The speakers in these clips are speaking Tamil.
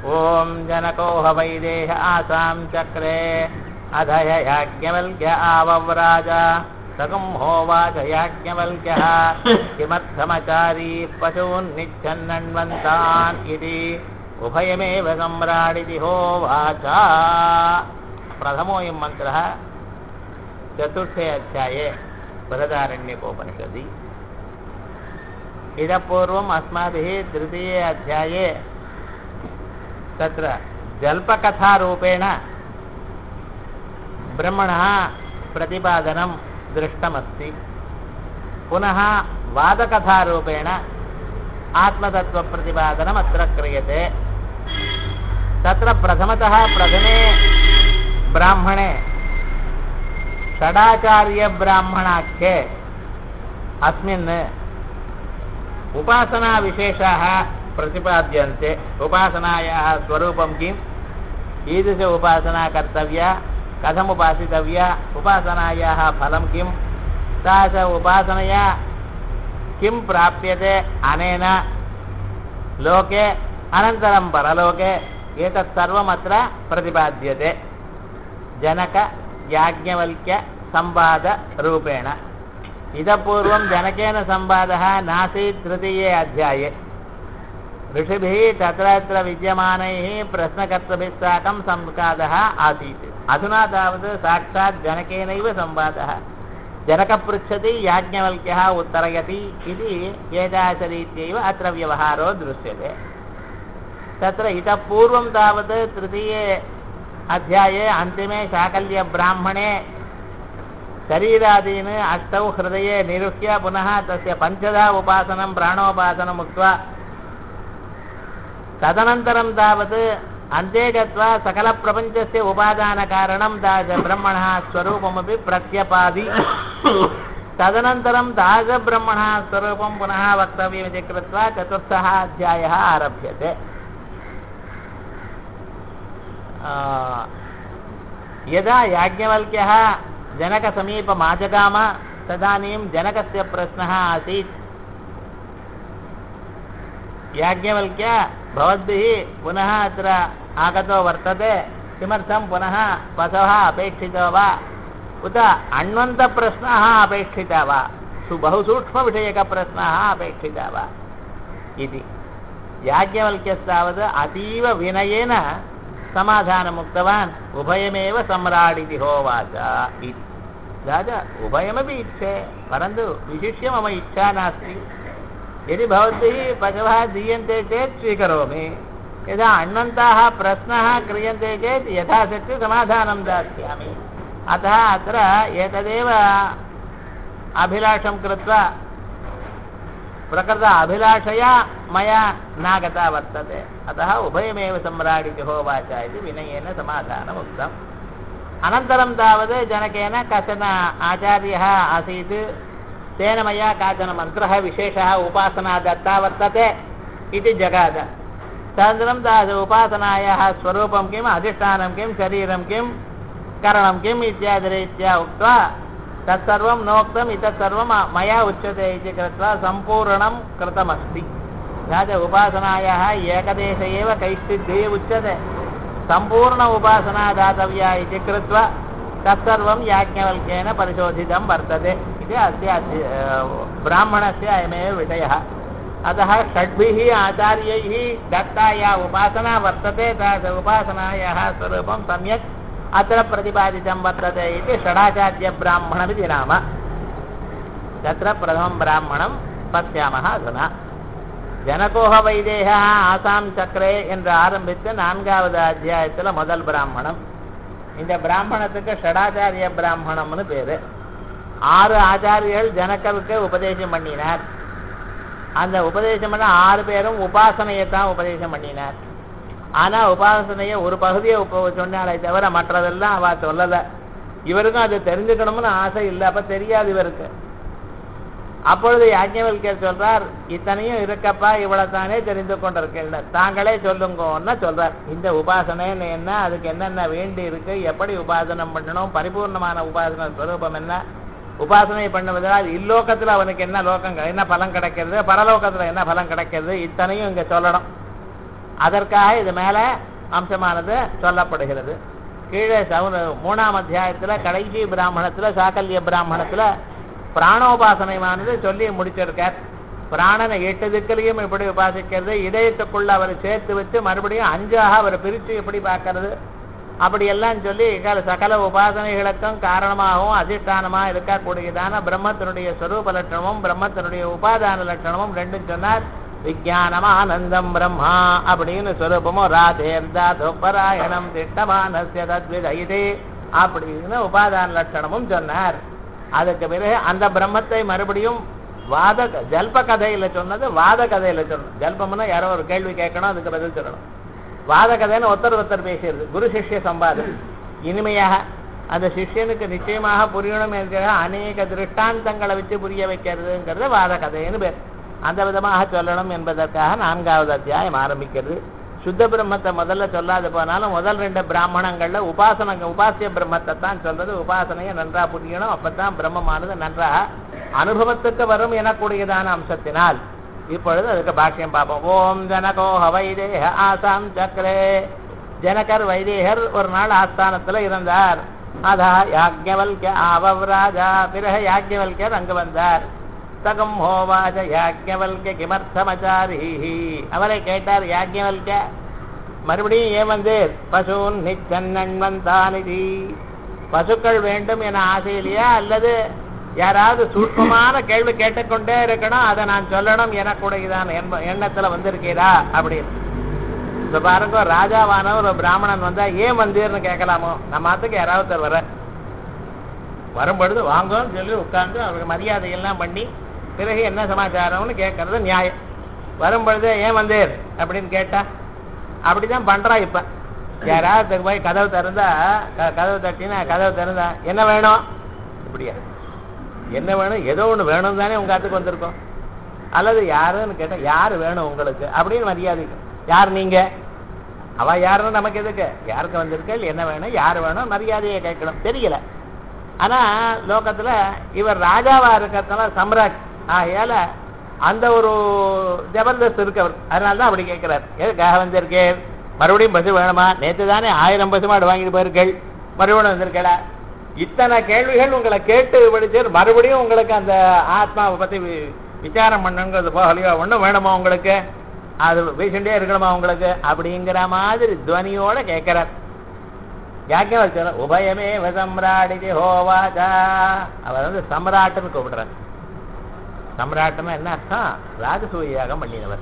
ॐ जनको ह वैदेह आसां चक्रे अधय याज्ञवल्क्य आवव्राज सगं होवाच याज्ञवल्क्यः किमर्थमचारी पशून्निच्छन्नण्वन्तान् इति उभयमेव सम्राडिति होवाच प्रथमोऽयं मन्त्रः चतुर्थे अध्याये बृहदारण्यकोपनिषदि इतः पूर्वम् अस्माभिः तृतीये अध्याये तत्र जल्पकथारूपेण ब्रह्मणः प्रतिपादनं दृष्टमस्ति पुनः वादकथारूपेण आत्मतत्त्वप्रतिपादनम् अत्र क्रियते तत्र प्रथमतः प्रथमे ब्राह्मणे षडाचार्यब्राह्मणाख्ये अस्मिन् उपासनाविशेषाः प्रतिपाद्यन्ते उपासनायाः स्वरूपं किम् ईदृश उपासना कर्तव्या कथमुपासितव्या उपासनायाः फलं किं सा च उपासनया किं प्राप्यते अनेन लोके अनन्तरं परलोके एतत् सर्वमत्र प्रतिपाद्यते जनकयाज्ञवल्क्यसंवादरूपेण इतः पूर्वं जनकेन संवादः नासीत् तृतीये अध्याये ऋषिभिः तत्र तत्र विद्यमानैः प्रश्नकर्तृभिः साकं संवादः आसीत् अधुना तावत् साक्षात् जनकेनैव संवादः जनकः पृच्छति याज्ञवल्क्यः उत्तरयति इति एतादृशरीत्यैव अत्र व्यवहारो दृश्यते तत्र इतः पूर्वं तावत् तृतीये अध्याये अन्तिमे शाकल्यब्राह्मणे शरीरादीन् अष्टौ हृदये निरुह्य पुनः तस्य पञ्चधा उपासनं प्राणोपासनम् उक्त्वा तदनन्तरं तावत् अन्ते गत्वा सकलप्रपञ्चस्य उपादानकारणं तादृशब्रह्मणः स्वरूपमपि प्रत्यपादि तदनन्तरं तादृशब्रह्मणः स्वरूपं पुनः वक्तव्यमिति कृत्वा चतुर्थः अध्यायः आरभ्यते यदा याज्ञवल्क्यः जनकसमीपमाजगाम तदानीं जनकस्य प्रश्नः आसीत् याज्ञवल्क्य भवद्भिः पुनः अत्र आगतो वर्तते किमर्थं पुनः पशवः अपेक्षितो वा उत अण्वन्तप्रश्नाः अपेक्षिता वा सु बहु सूक्ष्मविषयकप्रश्नाः अपेक्षिता वा इति याज्ञवल्क्यस्तावत् अतीव विनयेन समाधानमुक्तवान् उभयमेव सम्राडिति होवाच इति राजा उभयमपि इच्छे परन्तु विशिष्य मम इच्छा नास्ति यदि भवद्भिः पशवः दीयन्ते चेत् स्वीकरोमि यदा अण्वन्ताः प्रश्नाः क्रियन्ते चेत् यथाशक्ति समाधानं दास्यामि अतः अत्र एतदेव अभिलाषं कृत्वा प्रकृत अभिलाषया मया नागता वर्तते अतः उभयमेव सम्राडिति होवाच इति विनयेन समाधानम् उक्तम् अनन्तरं तावत् जनकेन कश्चन आचार्यः आसीत् तेन मया काचन मन्त्रः विशेषः उपासना दत्ता वर्तते इति जगाद तदनन्तरं तादृश उपासनायाः स्वरूपं किम् अधिष्ठानं किं शरीरं किं करणं किम् इत्यादिरीत्या उक्त्वा तत्सर्वं नोक्तम् इतत् सर्वं मया उच्यते इति कृत्वा सम्पूर्णं कृतमस्ति राज उपासनायाः एकदेश एव कैश्चिद्धिः उच्यते सम्पूर्ण उपासना दातव्या इति कृत्वा तत्सर्वं याज्ञवल्क्येन परिशोधितं वर्तते इति अस्य ब्राह्मणस्य अयमेव विषयः अतः षड्भिः आचार्यैः दत्ता या उपासना वर्तते तादृश उपासनायाः स्वरूपं सम्यक् अत्र प्रतिपादितं वर्तते इति षडाचार्यब्राह्मणमिति नाम तत्र प्रथमं ब्राह्मणं पश्यामः अधुना ஜனகோக வைதேக ஆசாம் சக்கரே என்று ஆரம்பித்து நான்காவது அத்தியாயத்தில் முதல் பிராமணம் இந்த பிராமணத்துக்கு ஷடாச்சாரிய பிராமணம்னு பேரு ஆறு ஆச்சாரியர்கள் ஜனகருக்கு உபதேசம் பண்ணினார் அந்த உபதேசம் பண்ண ஆறு பேரும் உபாசனையை தான் உபதேசம் பண்ணினார் ஆனா உபாசனையை ஒரு பகுதியை உப சொன்னாலே தவிர மற்றதெல்லாம் அவ சொல்லலை இவருக்கும் அது தெரிஞ்சுக்கணும்னு ஆசை இல்லை அப்ப தெரியாது இவருக்கு அப்பொழுது யாஜ்ஞவல்கர் சொல்றார் இத்தனையும் இருக்கப்பா இவ்வளவுதானே தெரிந்து கொண்டிருக்கேன் தாங்களே சொல்லுங்கன்னா சொல்றார் இந்த உபாசனைன்னு என்ன அதுக்கு என்னென்ன வேண்டி இருக்கு எப்படி உபாசனம் பண்ணணும் பரிபூர்ணமான உபாசன ஸ்வரூபம் என்ன உபாசனை பண்ணுவதால் இல்லோகத்துல அவனுக்கு என்ன லோகம் என்ன பலன் கிடைக்கிறது பரலோகத்துல என்ன பலன் கிடைக்கிறது இத்தனையும் இங்க சொல்லணும் அதற்காக இது மேல அம்சமானது சொல்லப்படுகிறது கீழே சவுன மூணாம் அத்தியாயத்துல கடைசி பிராமணத்துல சாக்கல்ய பிராமணத்துல பிராணோபாசனையானது சொல்லி முடிச்சிருக்கார் பிராணனை எட்டு திக்கிலையும் எப்படி உபாசிக்கிறது இதயத்துக்குள்ள அவர் சேர்த்து வச்சு மறுபடியும் அஞ்சாக அவர் பிரித்து எப்படி பார்க்கறது அப்படியெல்லாம் சொல்லி கல- சகல உபாசனைகளுக்கும் காரணமாகவும் அதிஷ்டானமா இருக்கக்கூடியதான பிரம்மத்தினுடைய ஸ்வரூப லட்சணமும் பிரம்மத்தினுடைய உபாதான லட்சணமும் ரெண்டும் சொன்னார் விஜயானம் ஆனந்தம் பிரம்மா அப்படின்னு ஸ்வரூபமும் ராதேர்தா துப்பராயணம் திட்டமானஸ்ய தத்விதைதே அப்படின்னு உபாதான லட்சணமும் சொன்னார் அதுக்கு பிறகு அந்த பிரம்மத்தை மறுபடியும் வாத ஜல்ப கதையில சொன்னது வாத கதையில சொன்னது ஜல்பம்னா யாரோ ஒரு கேள்வி கேட்கணும் அதுக்கு பதில் சொல்லணும் வாத கதைன்னு ஒருத்தர் ஒருத்தர் பேசிடுது குரு சிஷ்ய சம்பாதம் இனிமையாக அந்த சிஷ்யனுக்கு நிச்சயமாக புரியணும் என்கிற அநேக திருஷ்டாந்தங்களை வச்சு புரிய வைக்கிறதுங்கிறது வாத கதைன்னு பேர் அந்த விதமாக சொல்லணும் என்பதற்காக நான்காவது அத்தியாயம் ஆரம்பிக்கிறது சுத்த பிரம்மத்தை முதல்ல சொல்லாது போனாலும் முதல் ரெண்டு பிராமணங்கள்ல உபாசன உபாசிய பிரம்மத்தை தான் சொல்றது உபாசனையை நன்றா புரியணும் அப்பதான் பிரம்மமானது நன்றாக அனுபவத்துக்கு வரும் எனக்கூடியதான அம்சத்தினால் இப்பொழுது அதுக்கு பாஷ்யம் பார்ப்போம் ஓம் ஜனகோஹ வைதேக ஆசாம் சக்கரே ஜனகர் வைதேகர் ஒரு நாள் ஆஸ்தானத்துல இருந்தார் அதா யாக்ஞவல்ய ஆவவ் ராஜா பிறகு யாக்ஞவல்யர் அங்கு வந்தார் சகம் ஹோவாஜ யாக்ஞவல்ய கிமர்த்தமச்சாரீஹி அவரை கேட்டார் யாக்ஞவல்ய மறுபடியும் ஏன் வந்தீர் பசூன் நிச்சன்னன்வந்தானிதி பசுக்கள் வேண்டும் என ஆசையிலையா அல்லது யாராவது சூட்சமான கேள்வி கேட்டுக்கொண்டே இருக்கணும் அதை நான் சொல்லணும் எனக்குடையதான எண்ண- எண்ணத்துல வந்திருக்கீரா அப்படின்னு இப்ப பாருங்க ஒரு ராஜாவான ஒரு பிராமணன் வந்தா ஏன் வந்தீர்னு கேட்கலாமோ நம்ம ஆத்துக்கு யாராவது ஒருத்தர் வர வரும்பொழுது வாங்கன்னு சொல்லி உட்கார்ந்து அவருக்கு மரியாதை எல்லாம் பண்ணி பிறகு என்ன சமாச்சாரம்னு கேட்கறது நியாயம் வரும்பொழுது ஏன் வந்தீர் அப்படின்னு கேட்டா அப்படிதான் பண்றா இப்ப யாராவது போய் கதவு திறந்தா க- கதவு தட்டினா கதவு திறந்தா என்ன வேணும் இப்படியா என்ன வேணும் ஏதோ ஒண்ணு வேணும் தானே உங்க ஆத்துக்கு வந்திருக்கோம் அல்லது யாருன்னு கேட்டா யாரு வேணும் உங்களுக்கு அப்படின்னு மரியாதை யார் நீங்க அவ யாருன்னு நமக்கு எதுக்கு யாருக்கு வந்திருக்க என்ன வேணும் யார் வேணும் மரியாதையை கேட்கணும் தெரியல ஆனா லோகத்துல இவர் ராஜாவா இருக்கிறதுனால சம்ராட் ஆகையால அந்த ஒரு ஜபர்தஸ்த் இருக்கவர் அதனால தான் அப்படி கேட்கிறார் எதுக்காக வந்திருக்கேன் மறுபடியும் பசு வேணுமா நேத்து தானே ஆயிரம் பசு மாடு வாங்கிட்டு போயிருக்கள் மறுபடியும் வந்திருக்கல இத்தனை கேள்விகள் உங்களை கேட்டு படிச்சு மறுபடியும் உங்களுக்கு அந்த ஆத்மாவை பத்தி வி- விசாரம் பண்ணுங்கிறது போகலையோ ஒண்ணும் வேணுமா உங்களுக்கு அது பேசிட்டே இருக்கணுமா உங்களுக்கு அப்படிங்கிற மாதிரி துவனியோட கேட்கிறார் யாக்கியவல்யர் உபயமே சம்ராடிதி ஹோவாச்சா அவர் வந்து சம்ராட்டுன்னு கூப்பிடுறார் சம்ராட்டுன்னா என்ன அர்த்தம் ராஜசூய யாகம் பண்ணினவர்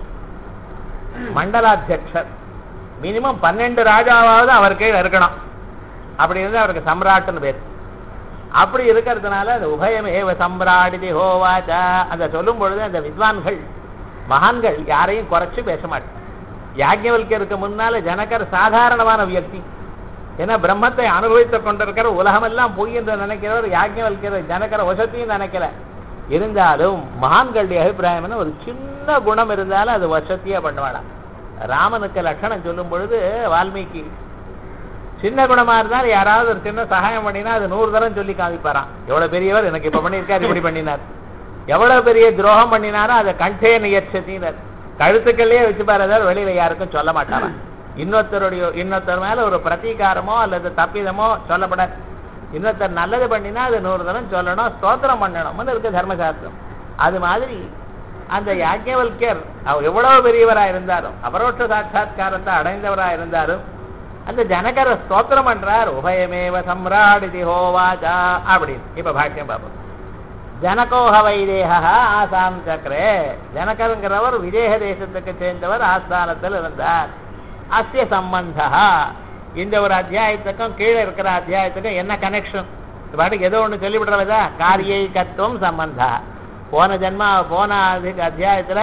மண்டலாத்தியக்ஷர் மினிமம் பன்னெண்டு ராஜாவாவது அவர் கீழே இருக்கணும் அப்படி இருந்து அவருக்கு சம்ராட்டுன்னு பேர் அப்படி இருக்கிறதுனால அது உபயமேவ சம்ராடிதி ஹோவாச்சா அந்த சொல்லும் பொழுது அந்த வித்வான்கள் மகான்கள் யாரையும் குறைச்சு பேச மாட்டாங்க யாஜ்ஞவல்யருக்கு முன்னால ஜனகர் சாதாரணமான வியக்தி ஏன்னா பிரம்மத்தை அனுபவித்துக் கொண்டிருக்கிற உலகமெல்லாம் பொய் என்று நினைக்கிறவர் யாஜ்ஞவல்கிற ஜனகர வசத்தையும் நினைக்கல இருந்தாலும் மகான்களுடைய அபிப்பிராயம் என்ன ஒரு சின்ன குணம் இருந்தாலும் அது வசத்தியா பண்ணுவாளாம் ராமனுக்கு லட்சணம் சொல்லும் பொழுது வால்மீகி சின்ன குணமா இருந்தால் யாராவது ஒரு சின்ன சகாயம் பண்ணினா அது நூறு தரம் சொல்லி காமிப்பாராம் எவ்வளவு பெரியவர் எனக்கு இப்ப பண்ணியிருக்காரு இப்படி பண்ணினார் எவ்வளவு பெரிய துரோகம் பண்ணினாரோ அதை கண்டே நியட்சத்தினர் கழுத்துக்கள்லயே வச்சுப்பாரு அதாவது வெளியில யாருக்கும் சொல்ல மாட்டாராம் இன்னொருத்தருடைய இன்னொருத்தர் மேல ஒரு பிரதீகாரமோ அல்லது தப்பிதமோ சொல்லப்பட இன்னொருத்தர் நல்லது பண்ணினா அது நூறு தரம் சொல்லணும் ஸ்தோத்திரம் பண்ணணும்னு இருக்கு தர்மசாஸ்திரம் அது மாதிரி அந்த யாஜ்ஞவல்யர் அவர் எவ்வளவு பெரியவரா இருந்தாலும் அபரோட்ச சாட்சா்காரத்தை அடைந்தவரா இருந்தாலும் அந்த ஜனகர ஸ்தோத்திரம் பண்றார் உபயமேவ சம்ராடிதி ஹோவாச்சா அப்படின்னு இப்ப பாஷ்யம் பார்ப்போம் ஜனகோஹ வைதேகா ஆசாம் சக்கரே ஜனகருங்கிறவர் விதேக தேசத்துக்கு சேர்ந்தவர் ஆஸ்தானத்தில் இருந்தார் அஸ்ய சம்பந்தா இந்த ஒரு அத்தியாயத்துக்கும் கீழே இருக்கிற அத்தியாயத்துக்கும் என்ன கனெக்ஷன் பாட்டுக்கு ஏதோ ஒண்ணு சொல்லிவிடுறதா காரியை கத்துவம் சம்பந்தா போன ஜென்மா போன அதுக்கு அத்தியாயத்துல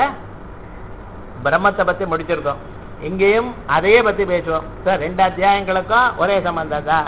பிரம்மத்தை பத்தி முடிச்சிருக்கோம் இங்கேயும் அதையே பத்தி பேசுவோம் சார் ரெண்டு அத்தியாயங்களுக்கும் ஒரே சம்பந்தம் தான்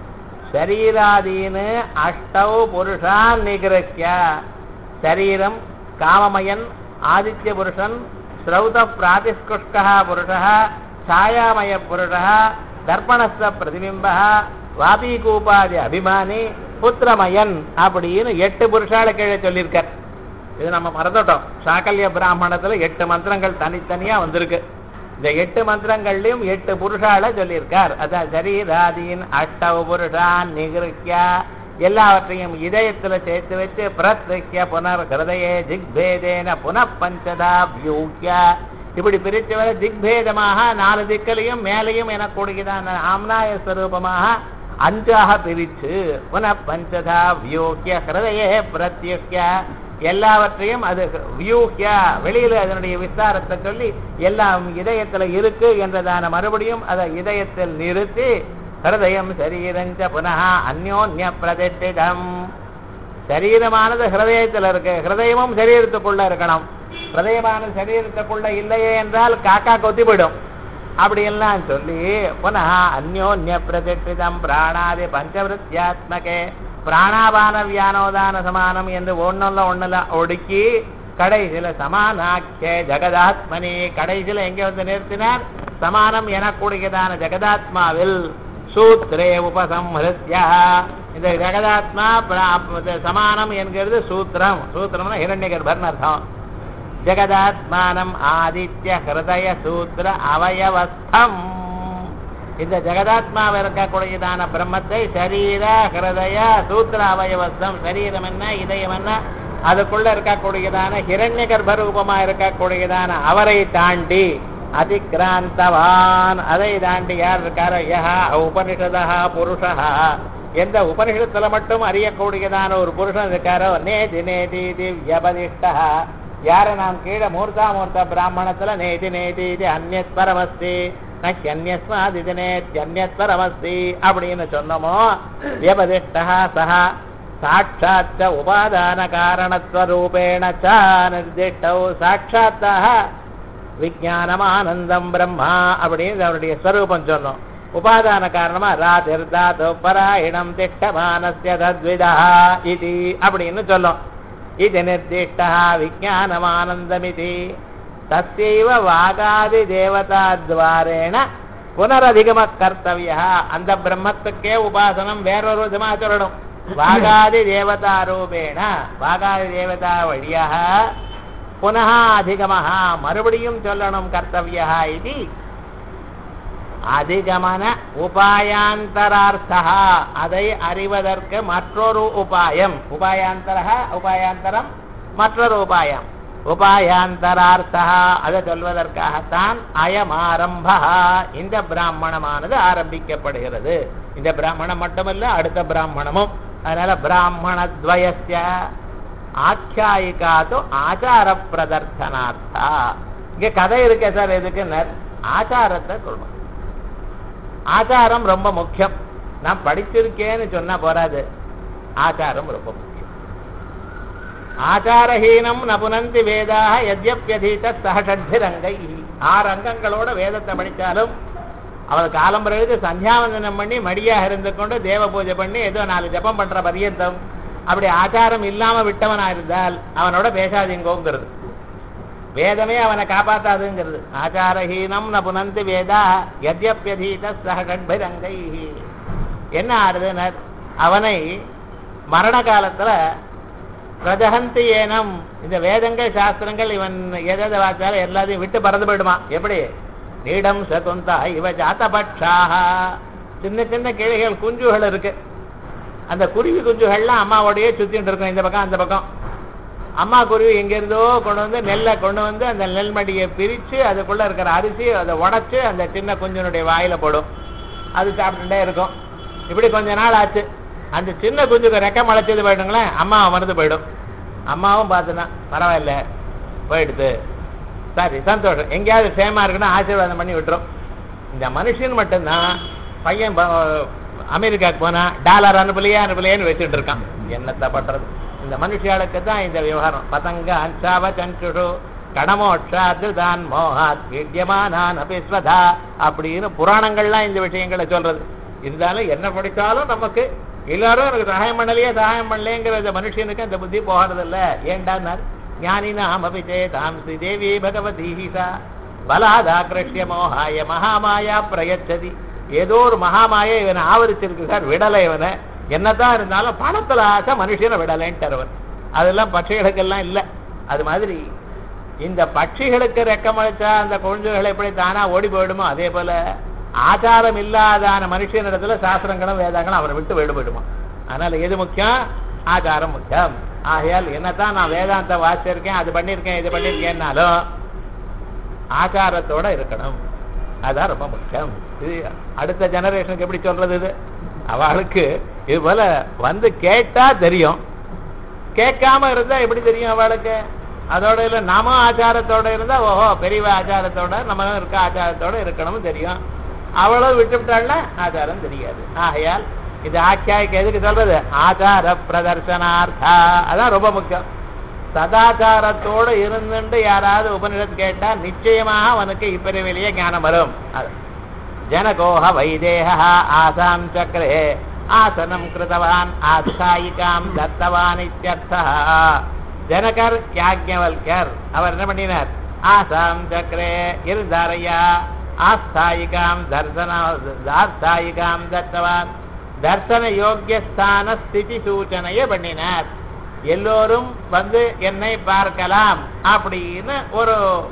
சரீராதீனு அஷ்டவ் புருஷான் நிகிரஹ்ய சரீரம் காமமயன் ஆதித்ய புருஷன் ஸ்ரௌத பிராதிஸ்குஷ்கா புருஷः छायामय புருஷः தர்ப்பணஸ்த பிரதிபிம்ப வாபீகூபாதி அபிமானி புத்திரமயன் அப்படின்னு எட்டு புருஷால கீழே சொல்லியிருக்கார் இது நம்ம மறந்துட்டோம் சாக்கல்ய பிராமணத்துல எட்டு மந்திரங்கள் தனித்தனியா வந்திருக்கு இந்த எட்டு மந்திரங்கள்லயும் எட்டு புருஷால சொல்லியிருக்கார் அதான் சரீராதீன் அஷ்டவ புருஷான் நிகிருக்கியா எல்லாவற்றையும் இதயத்துல சேர்த்து வச்சு பிரத்ரிக்கிய புனர் ஹிருதயே ஜிக்பேதேன புனః பஞ்சதா வியூக்கிய இப்படி பிரித்து வர திக்பேதமாக நாலு திக்கலையும் மேலையும் எனக்கூடியதான ஆம்னாய ஸ்வரூபமாக அஞ்சாக பிரிச்சு புனഃ பஞ்சதா வியூக்கிய ஹிருதயே பிரத்யுக்கிய எல்லாவற்றையும் அது வியூஹ்ய வெளியில அதனுடைய விஸ்தாரத்தை சொல்லி எல்லாம் இதயத்துல இருக்கு என்றதான மறுபடியும் அதை இதயத்தில் நிறுத்தி ஹிருதயம் சரீரஞ்ச புனः அந்யோன்ய பிரதிஷ்டிதம் சரீரமானது ஹிருதயத்தில் இருக்கு ஹிருதயமும் சரீரத்துக்குள்ள இருக்கணும் ஹிருதயமானது சரீரத்துக்குள்ள இல்லையே என்றால் காக்கா கொத்தி போயிடும் அப்படி எல்லாம் சொல்லி புனः அந்யோன்ய பிரதிஷ்டிதம் பிராணாதி பஞ்சவிருத்தியாத்மகே பிராணாபான வியானோதான சமானம் என்று ஒண்ணுல ஒண்ணுல ஒடுக்கி கடைசியில சமானாக்கிய ஜெகதாத்மனி கடைசியில எங்க வந்து நிறுத்தினார் சமானம் எனக்கூடியதான ஜெகதாத்மாவில் சூத்ரே உபசம்ஹிருத்யா இந்த ஜெகதாத்மா பிரா- இது சமானம் என்கிறது சூத்திரம் சூத்திரம்னா ஹிரண்ய கர்ப்பர்னு அர்த்தம் ஜெகதாத்மானம் ஆதித்ய ஹிருதய சூத்திர அவயவஸ்தம் இந்த ஜெகதாத்மாவில் இருக்கக்கூடியதான பிரம்மத்தை சரீர ஹிருதய சூத்திர அவயவஸ்தம் சரீரம் என்ன இதயம் என்ன அதுக்குள்ள இருக்கக்கூடியதான ஹிரண்ய கர்ப்பரூபமா இருக்கக்கூடியதான அவரை தாண்டி அதிக்ராந்தவான் அதை தாண்டி யார் இருக்காரோ யஹா உபனிஷதா புருஷா எந்த உபனிஷத்துல மட்டும் அறியக்கூடியதான ஒரு புருஷன் இருக்காரோ நேதி நேதி திவ்யபதிஷ்டா யார நாம் கீழே மூர்த்தா மூர்த்த பிராமணத்துல நேதி நேதி இது அந்நத் பரமஸ்தி நன்யஸ்மாத் இது நேத்யன்யத் பரமஸ்தி அப்படின்னு சொன்னோமோ வியபதிஷ்டா சஹா சாட்சாச்ச உபாதான காரணத்வரூபேண ச நிர்திஷ்டௌ சாட்சாத்தாக விஜயானமானந்தம் பிரம்மா அப்படின்னு அவருடைய ஸ்வரூபம் சொன்னோம் உபாதான காரணமா ராதிர் தாது பராயணம் திஷ்டமானஸ்ய தத்விதா இது அப்படின்னு சொல்லும் இது நிர்திஷ்டா விஜயானமானந்தமிதி தஸ்யைவ வாகாதி தேவதா துவாரேண புனரதிகம கர்த்தவியா அந்த பிரம்மத்துக்கே உபாசனம் வேறொரு விதமா சொல்லணும் வாகாதி தேவதா ரூபேண வாகாதி தேவதா வழியாக புனः அதிகமः மறுபடியும் சொல்லணும் கர்த்தவியா இது அதிகமன உபாயாந்தரார்த்தா அதை அறிவதற்கு மற்றொரு உபாயம் உபாயாந்தர உபாயாந்தரம் மற்றொரு உபாயம் உபாயாந்தரார்த்தா அதை சொல்வதற்காகத்தான் அயமாரம்ப இந்த பிராமணமானது ஆரம்பிக்கப்படுகிறது இந்த பிராமணம் மட்டுமல்ல அடுத்த பிராமணமும் அதனால பிராமணத்வயஸ்ய ஆக்கியாயிகாத்து ஆச்சார பிரதர்சனார்த்தா இங்க கதை இருக்கே சார் எதுக்குன்னு ஆச்சாரத்தை சொல்லணும் ஆச்சாரம் ரொம்ப முக்கியம் நான் படிச்சிருக்கேன்னு சொன்னா போறாது ஆச்சாரம் ரொம்ப முக்கியம் ஆச்சாரஹீனம் நபுனந்தி வேதாக எத்யப்யதீத சகஷட்பிரங்கை ஆறு அங்கங்களோட வேதத்தை படிச்சாலும் அவர் காலம் எழுதி சந்தியாவந்தனம் பண்ணி மடியாக இருந்து கொண்டு தேவ பூஜை பண்ணி ஏதோ நாலு ஜபம் பண்ற பரியந்தம் அப்படி ஆச்சாரம் இல்லாம விட்டவனா இருந்தால் அவனோட பேசாதீங்கோங்கிறது வேதமே அவனை காப்பாத்தாதுங்கிறது ஆச்சாரஹீனம் ந புனந்தி வேதா யத்யப்யதீத சக கட்பிரங்கை என்ன ஆறுதுனர் அவனை மரண காலத்துல பிரஜகந்தி ஏனம் இந்த வேதங்கள் சாஸ்திரங்கள் இவன் எதை வாச்சாலும் எல்லாத்தையும் விட்டு பறந்து போயிடுமா எப்படி நீடம் சகுந்தா இவ ஜாத்தபட்சாக சின்ன சின்ன கிளைகள் குஞ்சுகள் இருக்கு அந்த குருவி குஞ்சுகள்லாம் அம்மாவோடயே சுத்திட்டு இருக்கும் இந்த பக்கம் அந்த பக்கம் அம்மா குருவி எங்கிருந்தோ கொண்டு வந்து நெல்லை கொண்டு வந்து அந்த நெல்மடியை பிரிச்சு அதுக்குள்ள இருக்கிற அரிசி அதை உடைச்சு அந்த சின்ன குஞ்சினுடைய வாயில போடும் அது சாப்பிட்டுட்டே இருக்கும் இப்படி கொஞ்ச நாள் ஆச்சு அந்த சின்ன குஞ்சுக்கு ரெக்க முளைச்சது போயிடுங்களேன் அம்மா மறந்து போயிடும் அம்மாவும் பார்த்துனா பரவாயில்ல போயிடுது சரி சந்தோஷம் எங்கேயாவது சேமா இருக்குன்னா ஆசீர்வாதம் பண்ணி விட்டுரும் இந்த மனுஷன் மட்டும்தான் பையன் ப- அமெரிக்காவுக்கு போனா டாலர் அனுப்பலையா அனுப்பலையான்னு வச்சுட்டு இருக்கான் என்னத்த பண்றது இந்த மனுஷியாளுக்கு தான் இந்த விவகாரம் பதங்க அன்சாவ சஞ்சுடு கடமோட்சாது தான் மோகாத் வித்தியமானான் அபிஸ்வதா அப்படின்னு புராணங்கள்லாம் இந்த விஷயங்களை சொல்றது இருந்தாலும் என்ன படிச்சாலும் நமக்கு எல்லாரும் எனக்கு சகாயம் பண்ணலையே சகாயம் பண்ணலேங்கிற இந்த மனுஷனுக்கு அந்த புத்தி போகிறதில்ல ஏண்டான்னார் ஞானினாம் அபிச்சேதாம் ஸ்ரீதேவி பகவதி சா பலாதாக்கிருஷ்ய மோகாய மகாமாயா பிரயச்சதி ஏதோ ஒரு மகாமாய இவனை ஆவரிச்சிருக்கு சார் விடலை இவனை என்னதான் இருந்தாலும் பணத்துல ஆசை மனுஷனை விடலைன்ட்டு அவர் அதெல்லாம் பட்சைகளுக்கெல்லாம் இல்லை அது மாதிரி இந்த பட்சிகளுக்கு ரெக்கமளிச்சா அந்த குழந்தைகள் எப்படி தானா ஓடி போயிடுமோ அதே போல ஆச்சாரம் இல்லாதான மனுஷனிடத்துல சாஸ்திரங்களும் வேதங்களும் அவரை விட்டு வேடுபடுமா அதனால எது முக்கியம் ஆச்சாரம் முக்கியம் ஆகையால் என்னத்தான் நான் வேதாந்த வாசிச்சிருக்கேன் அது பண்ணியிருக்கேன் இது பண்ணியிருக்கேன்னாலும் ஆச்சாரத்தோட இருக்கணும் அதான் ரொம்ப முக்கியம் இது அடுத்த ஜெனரேஷனுக்கு எப்படி சொல்றது இது அவளுக்கு இது போல வந்து கேட்டா தெரியும் கேட்காம இருந்தா எப்படி தெரியும் அவளுக்கு அதோட இல்ல நாம ஆச்சாரத்தோட இருந்தா ஓஹோ பெரியவ ஆச்சாரத்தோட நம்ம இருக்க ஆச்சாரத்தோட இருக்கணும்னு தெரியும் அவளும் விட்டுவிட்டாள்னா ஆச்சாரம் தெரியாது ஆகையால் இது ஆக்கியாய்க்கு எதுக்கு சொல்றது ஆச்சார பிரதர்சனார்த்தா அதான் ரொம்ப முக்கியம் சதாச்சாரத்தோடு இருந்துட்டு யாராவது உபனிஷத்து கேட்டா நிச்சயமாக அவனுக்கு இப்பிரிவிலேயே ஞானம் வரும் அது. ஜனகோஹ வைதேக ஆசாம் சக்கரே ஆசனம் கிருதவான் ஆஸ்தாயிகாம் தத்தவான் இத்தியர்த்தா ஜனகர் யாஜ்ஞவல்கர் அவர் என்ன பண்ணினார் ஆசாம் சக்கரே இருந்தாரையா ஆஸ்தாயிகாம் தர்சன ஆஸ்தாயிகாம் தத்தவான் தர்சன யோக்கியஸ்தான ஸ்திதி சூச்சனையை பண்ணினார் எல்லோரும் வந்து என்னை பார்க்கலாம் அப்படின்னு ஒரு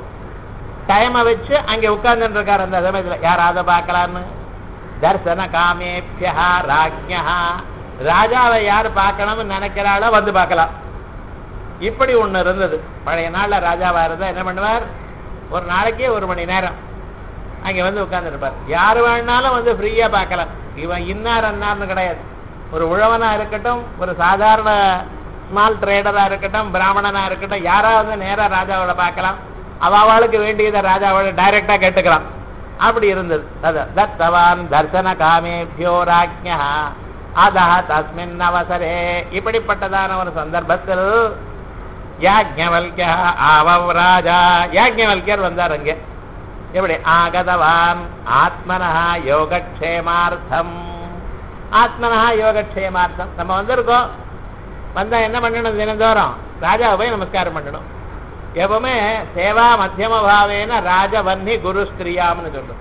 டைமை வச்சு அங்கே உட்கார்ந்துட்டு இருக்காரு அந்த சமயத்துல யாராவது பார்க்கலான்னு தர்சன காமேபியா ராஜ்யா ராஜாவை யார் பார்க்கணும்னு நினைக்கிறாளோ வந்து பார்க்கலாம் இப்படி ஒண்ணு இருந்தது பழைய நாள்ல ராஜாவா இருந்தா என்ன பண்ணுவார் ஒரு நாளைக்கே ஒரு மணி நேரம் அங்க வந்து உட்கார்ந்துருப்பார் யார் வேணாலும் வந்து ஃப்ரீயா பார்க்கலாம் இவன் இன்னார் அன்னார்னு கிடையாது ஒரு உழவனா இருக்கட்டும் ஒரு சாதாரண ஸ்மால் ட்ரேடரா இருக்கட்டும் பிராமணனா இருக்கட்டும் யாராவது நேரா ராஜாவோட பார்க்கலாம் அவளுக்கு வேண்டியதை ராஜாவோட டைரக்டா கேட்டுக்கலாம் அப்படி இருந்தது அது தத்தவான் தர்சன காமேபியோ ராஜ்யா அதா தஸ்மின் அவசரே இப்படிப்பட்டதான ஒரு சந்தர்ப்பத்தில் யாஜ்ஞவல்யா ஆவவ் ராஜா யாஜ்ஞவல்யர் வந்தார் அங்கே எப்படி ஆகதவான் ஆத்மனா யோகக்ஷேமார்த்தம் ஆத்மனா யோகக்ஷேமார்த்தம் நம்ம வந்திருக்கோம் வந்தா என்ன பண்ணணும் தினந்தோறும் ராஜாவை போய் நமஸ்காரம் பண்ணணும் எப்பவுமே சேவா மத்தியம பாவேன ராஜவன்னி குரு ஸ்திரியாம்னு சொல்றோம்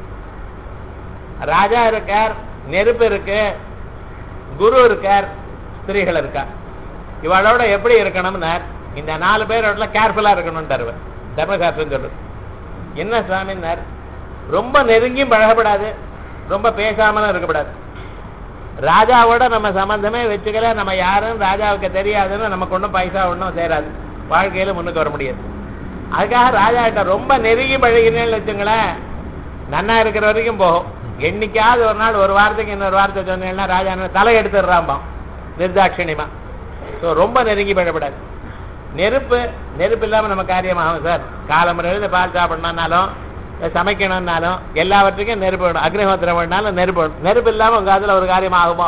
ராஜா இருக்கார் நெருப்பு இருக்கு குரு இருக்கார் ஸ்திரீகள் இருக்கா இவளோட எப்படி இருக்கணும்னார் இந்த நாலு பேரோட கேர்ஃபுல்லா இருக்கணும் தருவ தர்மசாஸ்திரம் சொல்றது என்ன சுவாமின்னார் ரொம்ப நெருங்கியும் பழகப்படாது ரொம்ப பேசாமலும் இருக்கக்கூடாது ராஜாவோட நம்ம சம்பந்தமே வச்சுக்கல நம்ம யாரும் ராஜாவுக்கு தெரியாதுன்னு நமக்கு ஒன்றும் பைசா ஒன்றும் சேராது வாழ்க்கையில முன்னுக்கு வர முடியாது அதுக்காக ராஜா கிட்ட ரொம்ப நெருங்கி பழகினேன்னு வச்சுங்களேன் நன்னா இருக்கிற வரைக்கும் போகும் என்னைக்காவது ஒரு நாள் ஒரு வாரத்துக்கு இன்னொரு வார்த்தை சொன்னீங்கன்னா ராஜா என்ன தலை எடுத்துடுறாம்பான் நிர்தாட்சிணியமா ஸோ ரொம்ப நெருங்கி பழப்படாது நெருப்பு நெருப்பு இல்லாமல் நம்ம காரியமாகும் சார் காலம்பரம் எழுத பால் சாப்பிடணும்னாலும் சமைக்கணும்னாலும் எல்லாவற்றுக்கும் நெருப்பு வேணும் அக்னிஹோத்திரம் வேணாலும் நெருப்பு வேணும் நெருப்பு இல்லாமல் உங்கள் அதில் ஒரு காரியம் ஆகுமோ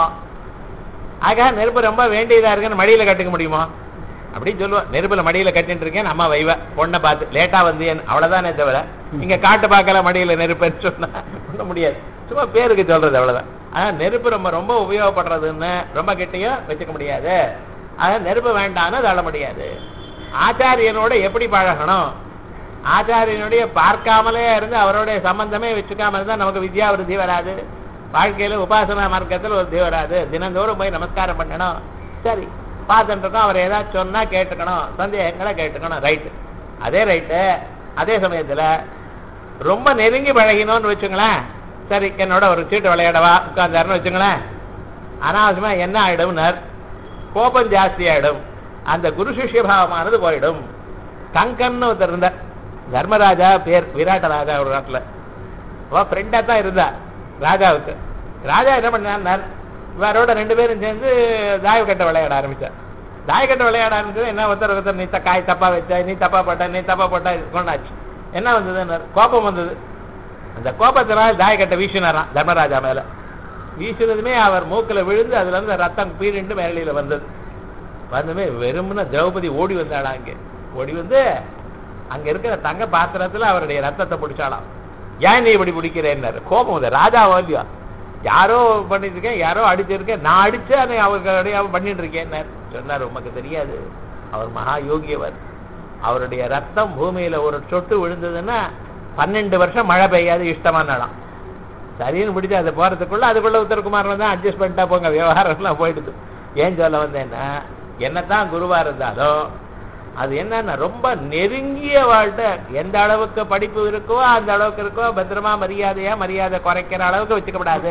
ஆக நெருப்பு ரொம்ப வேண்டியதாக இருக்குன்னு மடியில் கட்டுக்க முடியுமா அப்படின்னு சொல்லுவோம் நெருப்புல மடியில கட்டிட்டு இருக்கேன் அம்மா வைவ பொண்ணை பார்த்து லேட்டா வந்தேன் அவ்வளவுதானே தவிர இங்க காட்டு பார்க்கல மடியில நெருப்புன்னு சொன்னா பண்ண முடியாது சும்மா பேருக்கு சொல்றது அவ்வளவுதான் ஆனா நெருப்பு ரொம்ப ரொம்ப உபயோகப்படுறதுன்னு ரொம்ப கிட்டையும் வச்சுக்க முடியாது அதான் நெருப்பு வேண்டாம்னு தள்ள முடியாது ஆச்சாரியனோட எப்படி பழகணும் ஆச்சாரியனுடைய பார்க்காமலே இருந்து அவருடைய சம்பந்தமே வச்சுக்காம இருந்தா நமக்கு வித்யா விருத்தி வராது வாழ்க்கையில உபாசனா மார்க்கத்தில் ஒரு வராது தினந்தோறும் போய் நமஸ்காரம் பண்ணணும் சரி பார்த்துட்டு இருக்கோம் அவர் ஏதாவது சொன்னா கேட்டுக்கணும் சந்தேகங்களை கேட்டுக்கணும் ரைட்டு அதே ரைட்டு அதே சமயத்துல ரொம்ப நெருங்கி பழகினோம்னு வச்சுங்களேன் சரி என்னோட ஒரு சீட்டு விளையாடவா உட்கார்ந்தாருன்னு வச்சுங்களேன் அனாவசியமா என்ன ஆயிடும்னர் கோபம் ஜாஸ்தி ஆயிடும் அந்த குரு சிஷ்ய பாவமானது போயிடும் கங்கன்னு ஒருத்தர் இருந்தார் தர்மராஜா பேர் விராட்ட ராஜா ஒரு நாட்டுல அவன் ஃப்ரெண்டா தான் இருந்தா ராஜாவுக்கு ராஜா என்ன பண்ணார் இவரோட ரெண்டு பேரும் சேர்ந்து தாயக்கட்டை விளையாட ஆரம்பிச்சார் தாயக்கட்டை விளையாட ஆரம்பிச்சது என்ன ஒருத்தர் ஒருத்தர் நீ த- காய் தப்பா வச்ச நீ தப்பா போட்ட நீ தப்பா போட்டா கொண்டாச்சு என்ன வந்தது கோபம் வந்தது அந்த கோபத்தினால தாயக்கட்டை வீசினாராம் தர்மராஜா மேல வீசினதுமே அவர் மூக்குல விழுந்து அதுல இருந்து ரத்தம் பீரிண்டு மேலில வந்தது வந்தமே வெறும்னு திரௌபதி ஓடி வந்தாளா அங்கே ஓடி வந்து அங்க இருக்கிற தங்க பாத்திரத்துல அவருடைய ரத்தத்தை பிடிச்சாலாம் ஏன் நீ இப்படி பிடிக்கிறேன்னாரு கோபம் வந்து ராஜாவோ இல்லையா யாரோ பண்ணிட்டு இருக்கேன் யாரோ அடிச்சிருக்கேன் நான் அடிச்சு அதை அவர்களுடைய பண்ணிட்டு இருக்கேன் சொன்னார் உமக்கு தெரியாது அவர் மகா யோகியவர் அவருடைய ரத்தம் பூமியில ஒரு சொட்டு விழுந்ததுன்னா பன்னெண்டு வருஷம் மழை பெய்யாது இஷ்டமா நடம் சரின்னு பிடிச்சு அது போறதுக்குள்ள அதுக்குள்ள உத்தரகுமாரில் தான் அட்ஜஸ்ட் பண்ணிட்டா போங்க விவகாரம்லாம் போயிடுது ஏன் சொல்ல வந்தேன்னா என்னத்தான் குருவா இருந்தாலும் அது என்னன்னா ரொம்ப நெருங்கிய வாழ்க்கை எந்த அளவுக்கு படிப்பு இருக்கோ அந்த அளவுக்கு இருக்கோ பத்திரமா மரியாதையா மரியாதை குறைக்கிற அளவுக்கு வச்சுக்கப்படாது